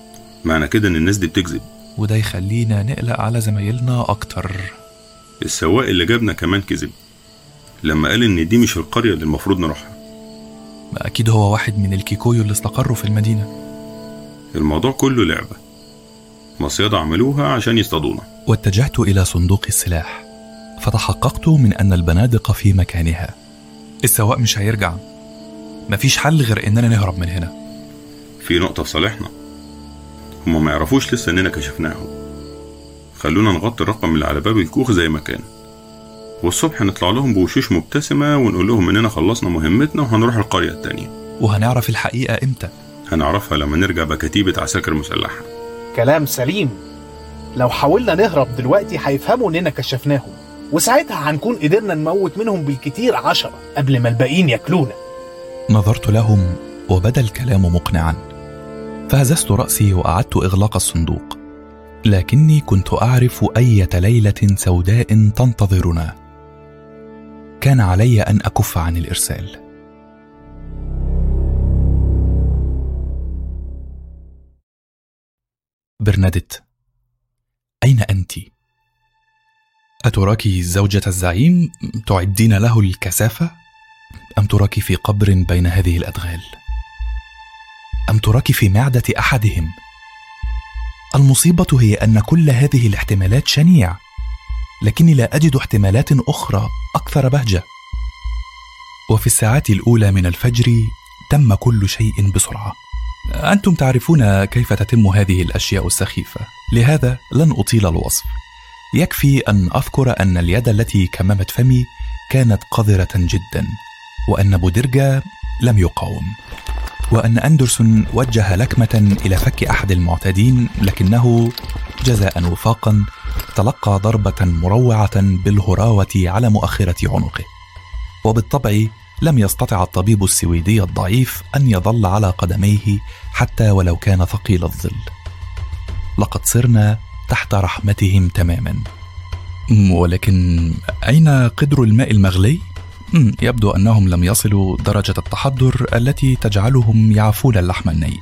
معنى كده إن الناس دي بتكذب وده يخلينا نقلق على زمايلنا أكتر السواق اللي جابنا كمان كذب لما قال إن دي مش القرية اللي المفروض نروحها ما أكيد هو واحد من الكيكويو اللي استقروا في المدينة الموضوع كله لعبة مصيدة عملوها عشان يصطادونا واتجهت إلى صندوق السلاح فتحققت من أن البنادق في مكانها السواق مش هيرجع مفيش حل غير إننا نهرب من هنا في نقطة في صالحنا هما ما يعرفوش لسه إننا كشفناهم خلونا نغطي الرقم اللي على باب الكوخ زي ما كان والصبح نطلع لهم بوشوش مبتسمة ونقول لهم إننا خلصنا مهمتنا وهنروح القرية التانية وهنعرف الحقيقة إمتى هنعرفها لما نرجع بكتيبة عساكر مسلحة كلام سليم لو حاولنا نهرب دلوقتي هيفهموا اننا كشفناهم وساعتها هنكون قدرنا نموت منهم بالكتير عشرة قبل ما الباقيين ياكلونا نظرت لهم وبدا الكلام مقنعا فهززت رأسي وأعدت إغلاق الصندوق لكني كنت أعرف أية ليلة سوداء تنتظرنا كان علي أن أكف عن الإرسال برناديت أين أنت؟ أتراك زوجة الزعيم تعدين له الكثافة؟ أم تراك في قبر بين هذه الأدغال؟ أم تراك في معدة أحدهم؟ المصيبة هي أن كل هذه الاحتمالات شنيع لكني لا أجد احتمالات أخرى أكثر بهجة وفي الساعات الأولى من الفجر تم كل شيء بسرعة أنتم تعرفون كيف تتم هذه الأشياء السخيفة لهذا لن أطيل الوصف يكفي أن أذكر أن اليد التي كممت فمي كانت قذرة جدا وأن بودرجا لم يقاوم وأن أندرسون وجه لكمة إلى فك أحد المعتدين لكنه جزاء وفاقا تلقى ضربة مروعة بالهراوة على مؤخرة عنقه وبالطبع لم يستطع الطبيب السويدي الضعيف أن يظل على قدميه حتى ولو كان ثقيل الظل لقد صرنا تحت رحمتهم تماما ولكن أين قدر الماء المغلي؟ يبدو أنهم لم يصلوا درجة التحضر التي تجعلهم يعفون اللحم النيء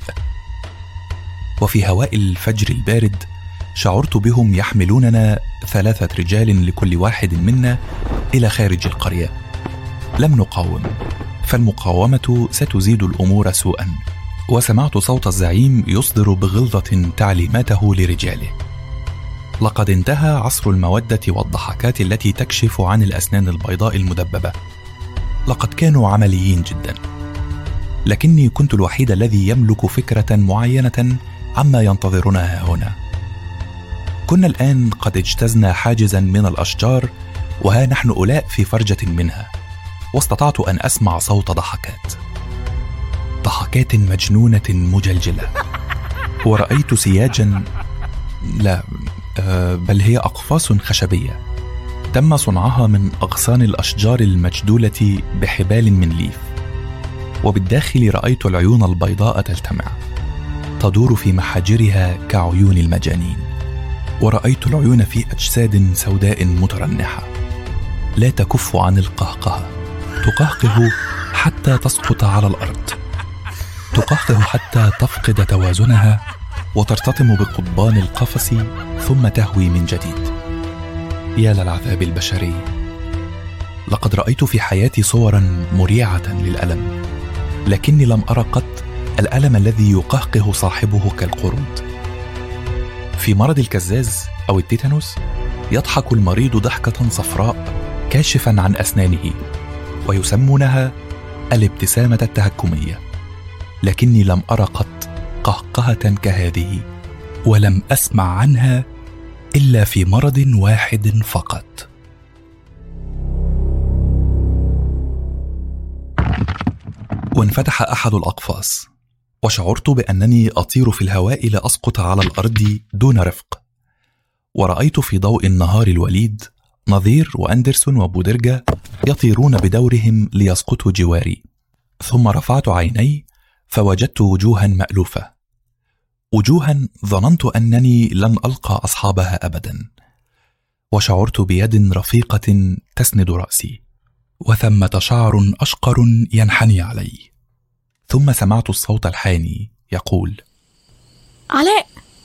وفي هواء الفجر البارد شعرت بهم يحملوننا ثلاثة رجال لكل واحد منا إلى خارج القرية لم نقاوم فالمقاومة ستزيد الأمور سوءا وسمعت صوت الزعيم يصدر بغلظة تعليماته لرجاله لقد انتهى عصر المودة والضحكات التي تكشف عن الأسنان البيضاء المدببة لقد كانوا عمليين جدا لكني كنت الوحيد الذي يملك فكرة معينة عما ينتظرنا هنا كنا الآن قد اجتزنا حاجزا من الأشجار وها نحن أولاء في فرجة منها واستطعت أن أسمع صوت ضحكات ضحكات مجنونة مجلجلة ورأيت سياجا لا بل هي أقفاص خشبية تم صنعها من أغصان الأشجار المجدولة بحبال من ليف وبالداخل رأيت العيون البيضاء تجتمع تدور في محاجرها كعيون المجانين ورأيت العيون في أجساد سوداء مترنحة لا تكف عن القهقه تقهقه حتى تسقط على الارض تقهقه حتى تفقد توازنها وترتطم بقضبان القفص ثم تهوي من جديد يا للعذاب البشري لقد رايت في حياتي صورا مريعه للالم لكني لم ارى قط الالم الذي يقهقه صاحبه كالقرود في مرض الكزاز او التيتانوس يضحك المريض ضحكه صفراء كاشفا عن اسنانه ويسمونها الابتسامة التهكمية لكني لم أرى قط قهقهة كهذه ولم أسمع عنها إلا في مرض واحد فقط وانفتح أحد الأقفاص وشعرت بأنني أطير في الهواء لأسقط على الأرض دون رفق ورأيت في ضوء النهار الوليد نظير وأندرسون وبودرجا يطيرون بدورهم ليسقطوا جواري ثم رفعت عيني فوجدت وجوها مألوفة وجوها ظننت أنني لن ألقى أصحابها أبدا وشعرت بيد رفيقة تسند رأسي وثمة شعر أشقر ينحني علي ثم سمعت الصوت الحاني يقول علاء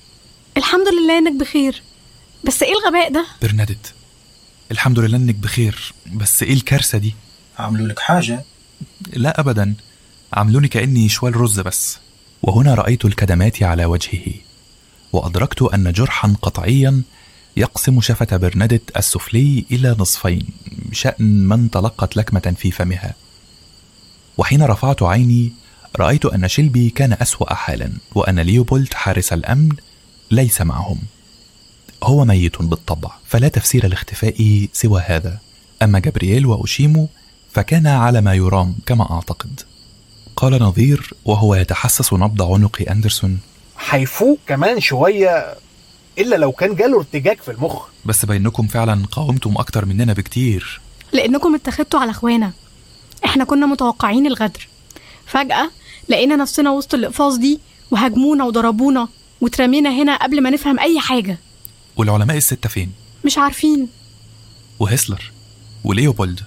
الحمد لله انك بخير بس ايه الغباء ده برنادت الحمد لله انك بخير بس ايه الكارثه دي عملوا لك حاجه لا ابدا عملوني كاني شوال رز بس وهنا رايت الكدمات على وجهه وادركت ان جرحا قطعيا يقسم شفه برنادت السفلي الى نصفين شان من تلقت لكمه في فمها وحين رفعت عيني رايت ان شيلبي كان اسوا حالا وان ليوبولد حارس الامن ليس معهم هو ميت بالطبع فلا تفسير لاختفائه سوى هذا اما جبرييل واوشيمو فكان على ما يرام كما اعتقد قال نظير وهو يتحسس نبض عنق اندرسون هيفوق كمان شويه الا لو كان جاله ارتجاج في المخ بس بينكم فعلا قاومتم اكتر مننا بكتير لانكم اتخذتوا على اخوانا احنا كنا متوقعين الغدر فجاه لقينا نفسنا وسط الاقفاص دي وهاجمونا وضربونا واترمينا هنا قبل ما نفهم اي حاجه والعلماء الستة فين؟ مش عارفين وهسلر وليوبولد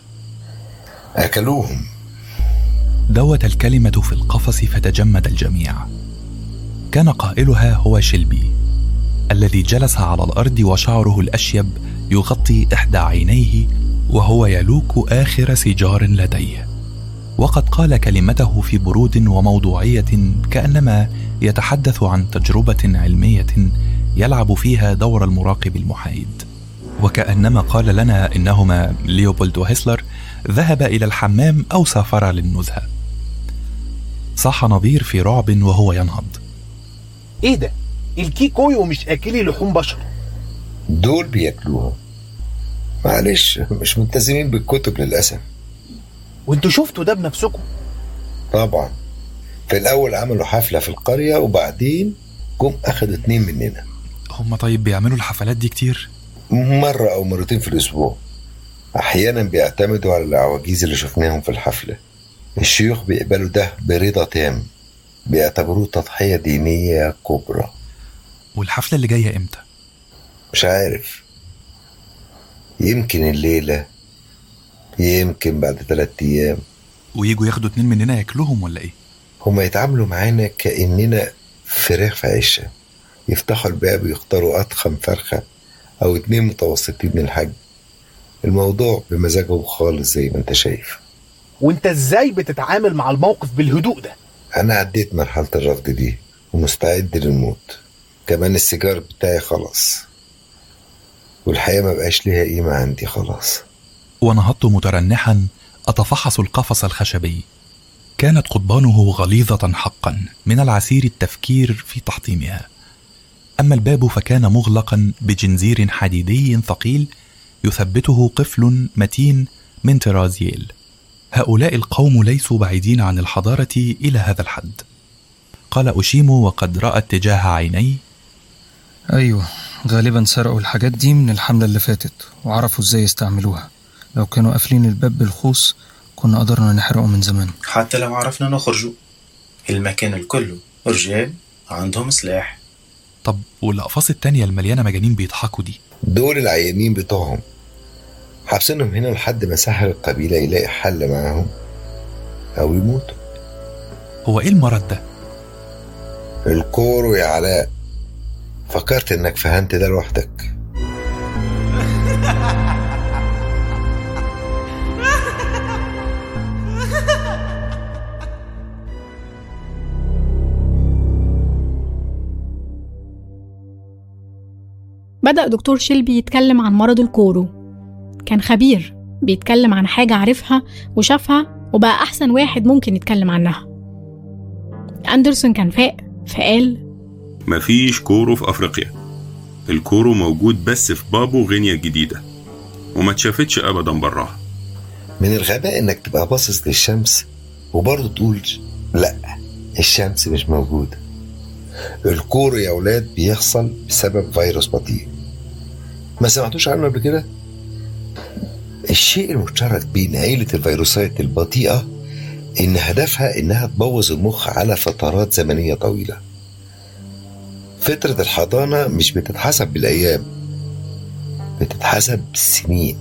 أكلوهم دوت الكلمة في القفص فتجمد الجميع كان قائلها هو شلبي الذي جلس على الأرض وشعره الأشيب يغطي إحدى عينيه وهو يلوك آخر سيجار لديه وقد قال كلمته في برود وموضوعية كأنما يتحدث عن تجربة علمية يلعب فيها دور المراقب المحايد وكأنما قال لنا إنهما ليوبولد وهسلر ذهب إلى الحمام أو سافرا للنزهة صاح نظير في رعب وهو ينهض ايه ده الكيكويو مش اكلي لحوم بشر دول بياكلوهم معلش مش ملتزمين بالكتب للأسف وانتوا شفتوا ده بنفسكم طبعا في الأول عملوا حفلة في القرية وبعدين جم أخدوا اتنين مننا هم طيب بيعملوا الحفلات دي كتير؟ مرة أو مرتين في الأسبوع أحيانا بيعتمدوا على العواجيز اللي شفناهم في الحفلة الشيوخ بيقبلوا ده برضا تام بيعتبروه تضحية دينية كبرى والحفلة اللي جاية إمتى؟ مش عارف يمكن الليلة يمكن بعد ثلاثة أيام ويجوا ياخدوا اتنين مننا ياكلوهم ولا إيه؟ هما يتعاملوا معانا كأننا فراخ في عشة يفتحوا الباب ويختاروا أضخم فرخة أو اتنين متوسطين الحجم الموضوع بمزاجهم خالص زي ما انت شايف وانت ازاي بتتعامل مع الموقف بالهدوء ده أنا عديت مرحلة الرفض دي ومستعد للموت كمان السيجار بتاعي خلاص والحياة ما بقاش ليها قيمة عندي خلاص ونهضت مترنحا أتفحص القفص الخشبي كانت قضبانه غليظة حقا من العسير التفكير في تحطيمها أما الباب فكان مغلقا بجنزير حديدي ثقيل يثبته قفل متين من طراز ييل هؤلاء القوم ليسوا بعيدين عن الحضارة إلى هذا الحد قال أوشيمو وقد رأى اتجاه عيني أيوة غالبا سرقوا الحاجات دي من الحملة اللي فاتت وعرفوا ازاي يستعملوها لو كانوا قافلين الباب بالخوص كنا قدرنا نحرقه من زمان حتى لو عرفنا نخرجوا المكان الكله رجال عندهم سلاح طب والأقفاص التانية المليانة مجانين بيضحكوا دي دول العيانين بتوعهم حابسينهم هنا لحد ما ساحر القبيلة يلاقي حل معاهم أو يموتوا هو إيه المرض ده؟ الكورو يا علاء فكرت إنك فهمت ده لوحدك بدأ دكتور شيلبي يتكلم عن مرض الكورو كان خبير بيتكلم عن حاجة عرفها وشافها وبقى أحسن واحد ممكن يتكلم عنها أندرسون كان فاق فقال مفيش كورو في أفريقيا الكورو موجود بس في بابو غينيا الجديدة وما اتشافتش أبدا براها من الغباء إنك تبقى باصص للشمس وبرضه تقول لأ الشمس مش موجودة الكورو يا ولاد بيحصل بسبب فيروس بطيء ما سمعتوش عنه قبل كده؟ الشيء المشترك بين عيلة الفيروسات البطيئة إن هدفها إنها تبوظ المخ على فترات زمنية طويلة فترة الحضانة مش بتتحسب بالأيام بتتحسب بالسنين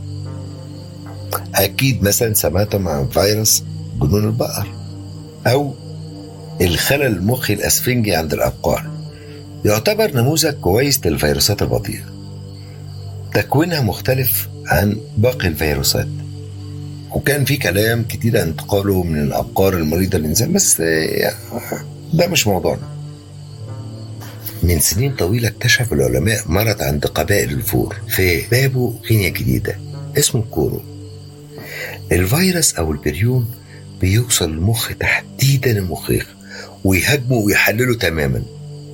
أكيد مثلا سمعتم عن فيروس جنون البقر أو الخلل المخي الأسفنجي عند الأبقار يعتبر نموذج كويس للفيروسات البطيئة تكوينها مختلف عن باقي الفيروسات وكان في كلام كتير عن انتقاله من الأبقار المريضة للإنسان بس يعني ده مش موضوعنا من سنين طويلة اكتشف العلماء مرض عند قبائل الفور في بابو غينيا جديدة اسمه الكورو الفيروس أو البريون بيوصل المخ تحديدا المخيخ ويهاجمه ويحلله تماما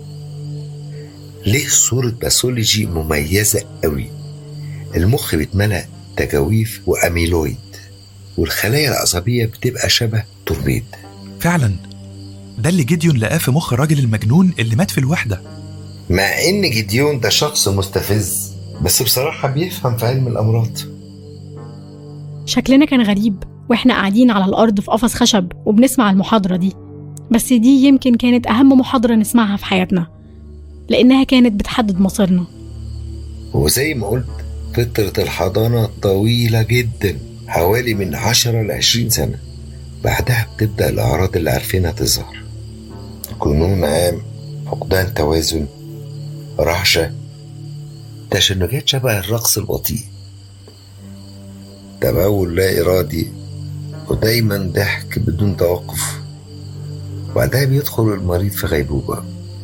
ليه صورة باثولوجي مميزة قوي المخ بيتملأ تجاويف وأميلويد والخلايا العصبية بتبقى شبه توربيد فعلا ده اللي جيديون لقاه في مخ الراجل المجنون اللي مات في الوحدة مع إن جديون ده شخص مستفز بس بصراحة بيفهم في علم الأمراض شكلنا كان غريب واحنا قاعدين على الأرض في قفص خشب وبنسمع المحاضرة دي بس دي يمكن كانت أهم محاضرة نسمعها في حياتنا لأنها كانت بتحدد مصيرنا وزي ما قلت فترة الحضانة طويلة جدا حوالي من 10 ل 20 سنة بعدها بتبدأ الأعراض اللي عارفينها تظهر جنون عام فقدان توازن رعشة تشنجات شبه الرقص البطيء تبول لا إرادي ودايما ضحك بدون توقف وبعدها بيدخل المريض في غيبوبة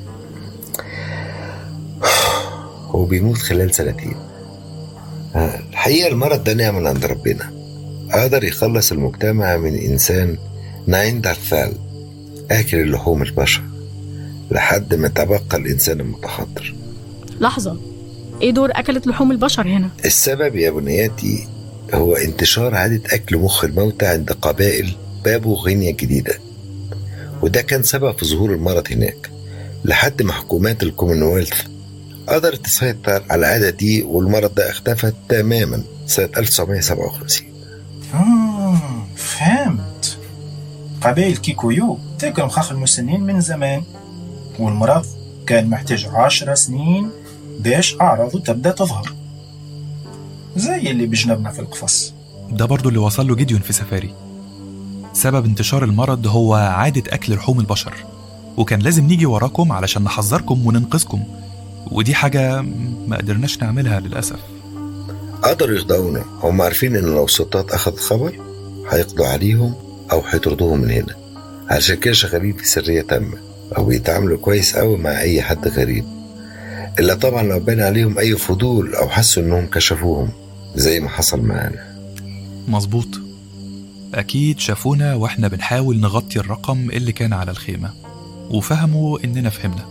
وبيموت خلال سنتين الحقيقة المرض ده نعمة من عند ربنا قدر يخلص المجتمع من إنسان نايندرثال آكل اللحوم البشر لحد ما تبقى الإنسان المتحضر لحظة إيه دور أكلة لحوم البشر هنا؟ السبب يا بنياتي هو انتشار عادة أكل مخ الموتى عند قبائل بابو غينيا الجديدة وده كان سبب في ظهور المرض هناك لحد ما حكومات الكومنولث قدرت تسيطر على العادة دي والمرض ده اختفى تماما سنة 1957 آه فهمت قبائل كيكويو تاكل مخاخ المسنين من زمان والمرض كان محتاج عشر سنين باش أعراضه تبدأ تظهر زي اللي بجنبنا في القفص ده برضو اللي وصل له جيديون في سفاري سبب انتشار المرض هو عادة أكل لحوم البشر وكان لازم نيجي وراكم علشان نحذركم وننقذكم ودي حاجة ما قدرناش نعملها للأسف قدروا يخدعونا هم عارفين ان لو السلطات اخذت خبر هيقضوا عليهم او هيطردوهم من هنا عشان كده شغالين في سرية تامة او بيتعاملوا كويس قوي مع اي حد غريب الا طبعا لو بان عليهم اي فضول او حسوا انهم كشفوهم زي ما حصل معانا مظبوط أكيد شافونا وإحنا بنحاول نغطي الرقم اللي كان على الخيمة وفهموا إننا فهمنا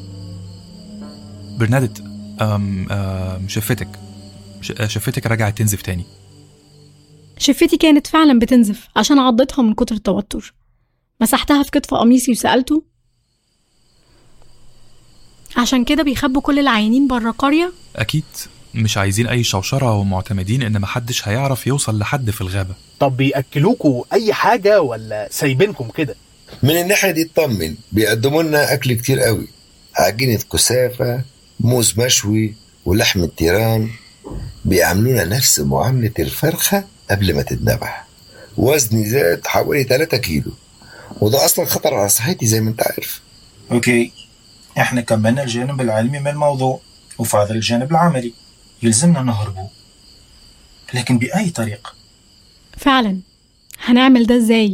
برنادت أم أم شفتك ش- شفتك رجعت تنزف تاني شفتي كانت فعلا بتنزف عشان عضتها من كتر التوتر مسحتها في كتف قميصي وسألته عشان كده بيخبوا كل العيانين بره القرية أكيد مش عايزين أي شوشرة ومعتمدين إن محدش هيعرف يوصل لحد في الغابة طب بيأكلوكوا أي حاجة ولا سايبينكم كده من الناحية دي اطمن بيقدموا لنا أكل كتير قوي عجينة كثافة موز مشوي ولحم التيران بيعاملونا نفس معاملة الفرخة قبل ما تتذبح وزني زاد حوالي 3 كيلو وده أصلا خطر على صحتي زي ما أنت عارف أوكي إحنا كملنا الجانب العلمي من الموضوع وفاضل الجانب العملي يلزمنا نهربه لكن بأي طريقة فعلا هنعمل ده ازاي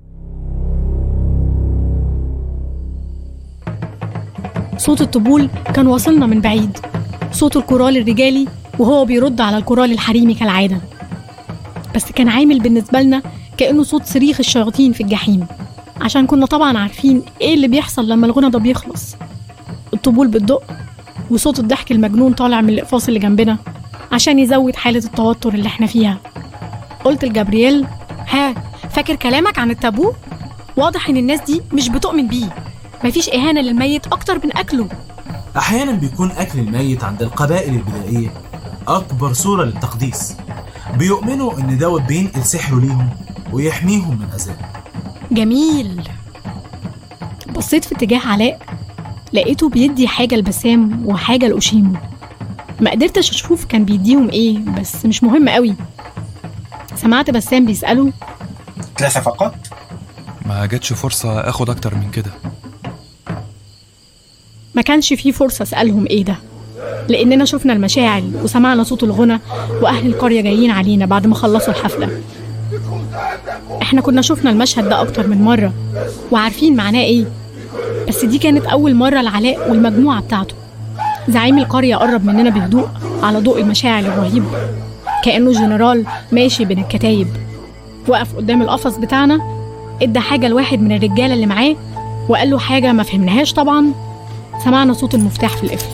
صوت الطبول كان واصلنا من بعيد صوت الكورال الرجالي وهو بيرد على الكورال الحريمي كالعادة بس كان عامل بالنسبة لنا كأنه صوت صريخ الشياطين في الجحيم عشان كنا طبعا عارفين ايه اللي بيحصل لما الغنى ده بيخلص الطبول بتدق وصوت الضحك المجنون طالع من الأقفاص اللي جنبنا عشان يزود حالة التوتر اللي احنا فيها قلت لجابرييل ها فاكر كلامك عن التابو؟ واضح ان الناس دي مش بتؤمن بيه مفيش إهانة للميت أكتر من أكله أحيانا بيكون أكل الميت عند القبائل البدائية أكبر صورة للتقديس بيؤمنوا إن دوت بينقل سحره ليهم ويحميهم من أذاه جميل بصيت في اتجاه علاء لقيته بيدي حاجة لبسام وحاجة لأوشيمو ما قدرتش أشوف كان بيديهم إيه بس مش مهم قوي سمعت بسام بيسأله ثلاثة فقط ما جاتش فرصة آخد أكتر من كده ما كانش فيه فرصة أسألهم إيه ده لأننا شفنا المشاعل وسمعنا صوت الغنى وأهل القرية جايين علينا بعد ما خلصوا الحفلة إحنا كنا شفنا المشهد ده أكتر من مرة وعارفين معناه إيه بس دي كانت أول مرة لعلاء والمجموعة بتاعته زعيم القرية قرب مننا بهدوء على ضوء المشاعل الرهيب كأنه جنرال ماشي بين الكتايب وقف قدام القفص بتاعنا ادى حاجة لواحد من الرجالة اللي معاه وقال له حاجة ما فهمناهاش طبعا سمعنا صوت المفتاح في القفل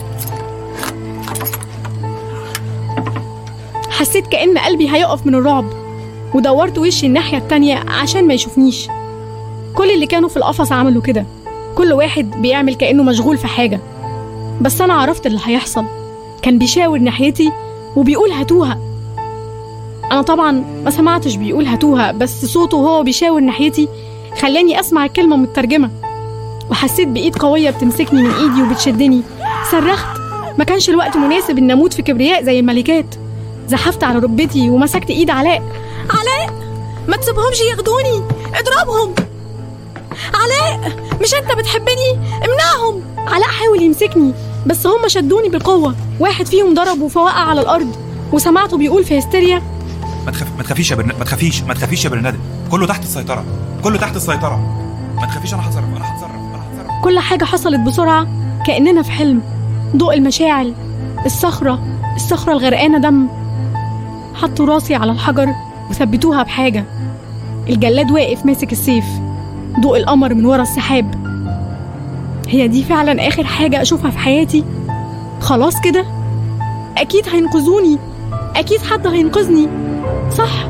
حسيت كأن قلبي هيقف من الرعب ودورت وشي الناحية التانية عشان ما يشوفنيش كل اللي كانوا في القفص عملوا كده كل واحد بيعمل كأنه مشغول في حاجة بس أنا عرفت اللي هيحصل كان بيشاور ناحيتي وبيقول هاتوها أنا طبعا ما سمعتش بيقول هاتوها بس صوته وهو بيشاور ناحيتي خلاني أسمع الكلمة مترجمة وحسيت بإيد قوية بتمسكني من إيدي وبتشدني صرخت ما كانش الوقت مناسب إن أموت في كبرياء زي الملكات زحفت على ركبتي ومسكت إيد علاء علاء ما تسيبهمش ياخدوني اضربهم علاء مش انت بتحبني امنعهم علاء حاول يمسكني بس هم شدوني بالقوة واحد فيهم ضربه فوقع على الأرض وسمعته بيقول في هستيريا ما تخاف ما تخافيش يا برن... ما تخافيش ما تخافيش يا برنادة كله تحت السيطرة كله تحت السيطرة ما تخافيش أنا هتصرف أنا هتصرف كل حاجة حصلت بسرعة كأننا في حلم ضوء المشاعل الصخرة الصخرة الغرقانة دم حطوا راسي على الحجر وثبتوها بحاجة الجلاد واقف ماسك السيف ضوء القمر من ورا السحاب هي دي فعلا آخر حاجة أشوفها في حياتي خلاص كده أكيد هينقذوني أكيد حد هينقذني صح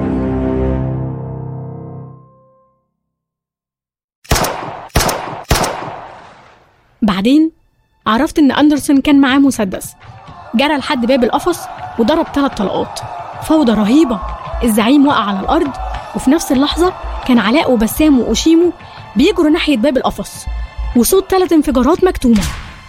بعدين عرفت إن أندرسون كان معاه مسدس جرى لحد باب القفص وضرب ثلاث طلقات فوضى رهيبة الزعيم وقع على الأرض وفي نفس اللحظة كان علاء وبسام وأوشيمو بيجروا ناحية باب القفص وصوت ثلاث انفجارات مكتومة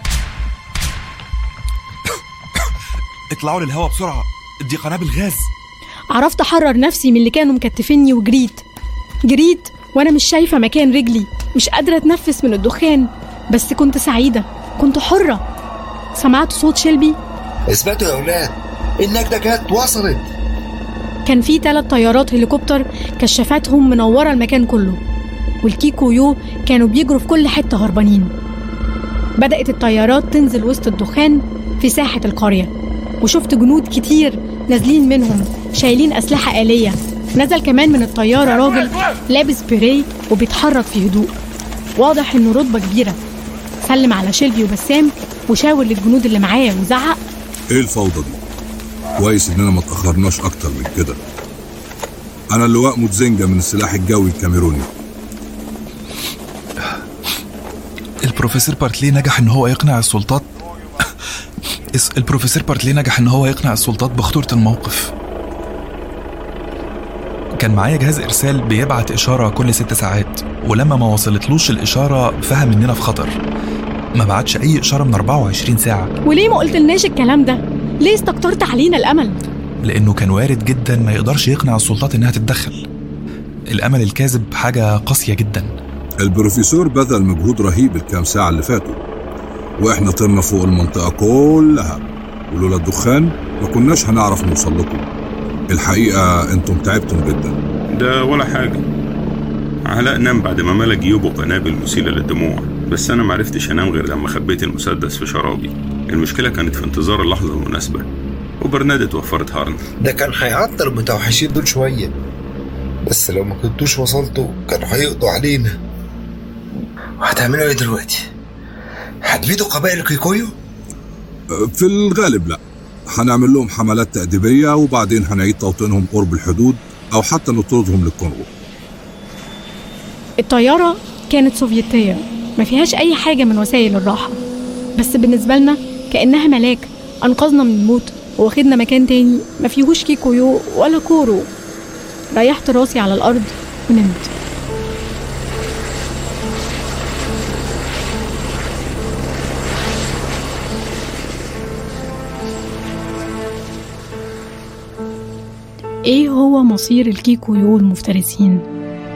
اطلعوا للهواء بسرعة دي قنابل غاز عرفت أحرر نفسي من اللي كانوا مكتفيني وجريت جريت وأنا مش شايفة مكان رجلي مش قادرة أتنفس من الدخان بس كنت سعيدة كنت حرة سمعت صوت شيلبي اثبتوا يا أولاد النجدة جت وصلت كان في ثلاث طيارات هليكوبتر كشافاتهم منورة المكان كله والكيكو يو كانوا بيجروا في كل حتة هربانين بدأت الطيارات تنزل وسط الدخان في ساحة القرية وشفت جنود كتير نازلين منهم شايلين أسلحة آلية نزل كمان من الطيارة راجل لابس بيري وبيتحرك في هدوء واضح إنه رتبة كبيرة سلم على شيلبي وبسام وشاور للجنود اللي معاه وزعق ايه الفوضى دي كويس اننا ما تاخرناش اكتر من كده انا اللواء متزنجة من السلاح الجوي الكاميروني البروفيسور بارتلي نجح ان هو يقنع السلطات اس- البروفيسور بارتلي نجح ان هو يقنع السلطات بخطورة الموقف كان معايا جهاز ارسال بيبعت اشارة كل ست ساعات ولما ما وصلتلوش الاشارة فهم اننا في خطر ما بعتش اي اشارة من 24 ساعة وليه ما قلتلناش الكلام ده ليه استكترت علينا الأمل لانه كان وارد جدا ما يقدرش يقنع السلطات انها تتدخل الامل الكاذب حاجة قاسية جدا البروفيسور بذل مجهود رهيب الكام ساعة اللي فاتوا واحنا طرنا فوق المنطقة كلها ولولا الدخان ما كناش هنعرف نوصل لكم الحقيقة انتم تعبتم جدا ده ولا حاجة علاء نام بعد ما ملى جيوبه قنابل مسيلة للدموع بس أنا معرفتش أنام غير لما خبيت المسدس في شرابي المشكلة كانت في انتظار اللحظة المناسبة وبرنادة وفرت هارن ده كان هيعطل المتوحشين دول شوية بس لو ما كنتوش وصلتوا كانوا هيقضوا علينا وهتعملوا ايه دلوقتي؟ هتبيدوا قبائل الكيكويو؟ في الغالب لا هنعمل لهم حملات تأديبية وبعدين هنعيد توطينهم قرب الحدود أو حتى نطردهم للكونغو الطيارة كانت سوفيتية ما فيهاش أي حاجة من وسائل الراحة بس بالنسبة لنا كأنها ملاك أنقذنا من الموت واخدنا مكان تاني ما فيهوش كيكويو ولا كورو ريحت راسي على الأرض ونمت ايه هو مصير الكيكويو المفترسين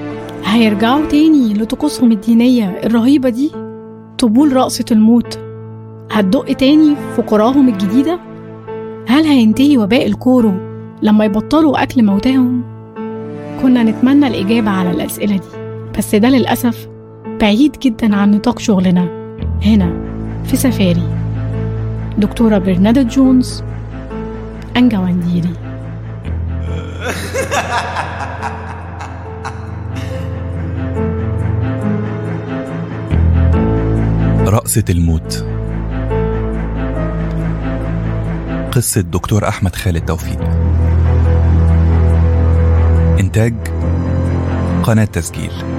هيرجعوا تاني لطقوسهم الدينية الرهيبة دي طبول رقصة الموت هتدق تاني في قراهم الجديدة؟ هل هينتهي وباء الكورو لما يبطلوا أكل موتاهم؟ كنا نتمنى الإجابة على الأسئلة دي بس ده للأسف بعيد جدا عن نطاق شغلنا هنا في سفاري دكتورة برنادت جونز أنجا ونديري رأسة الموت قصة دكتور أحمد خالد توفيق إنتاج قناة تسجيل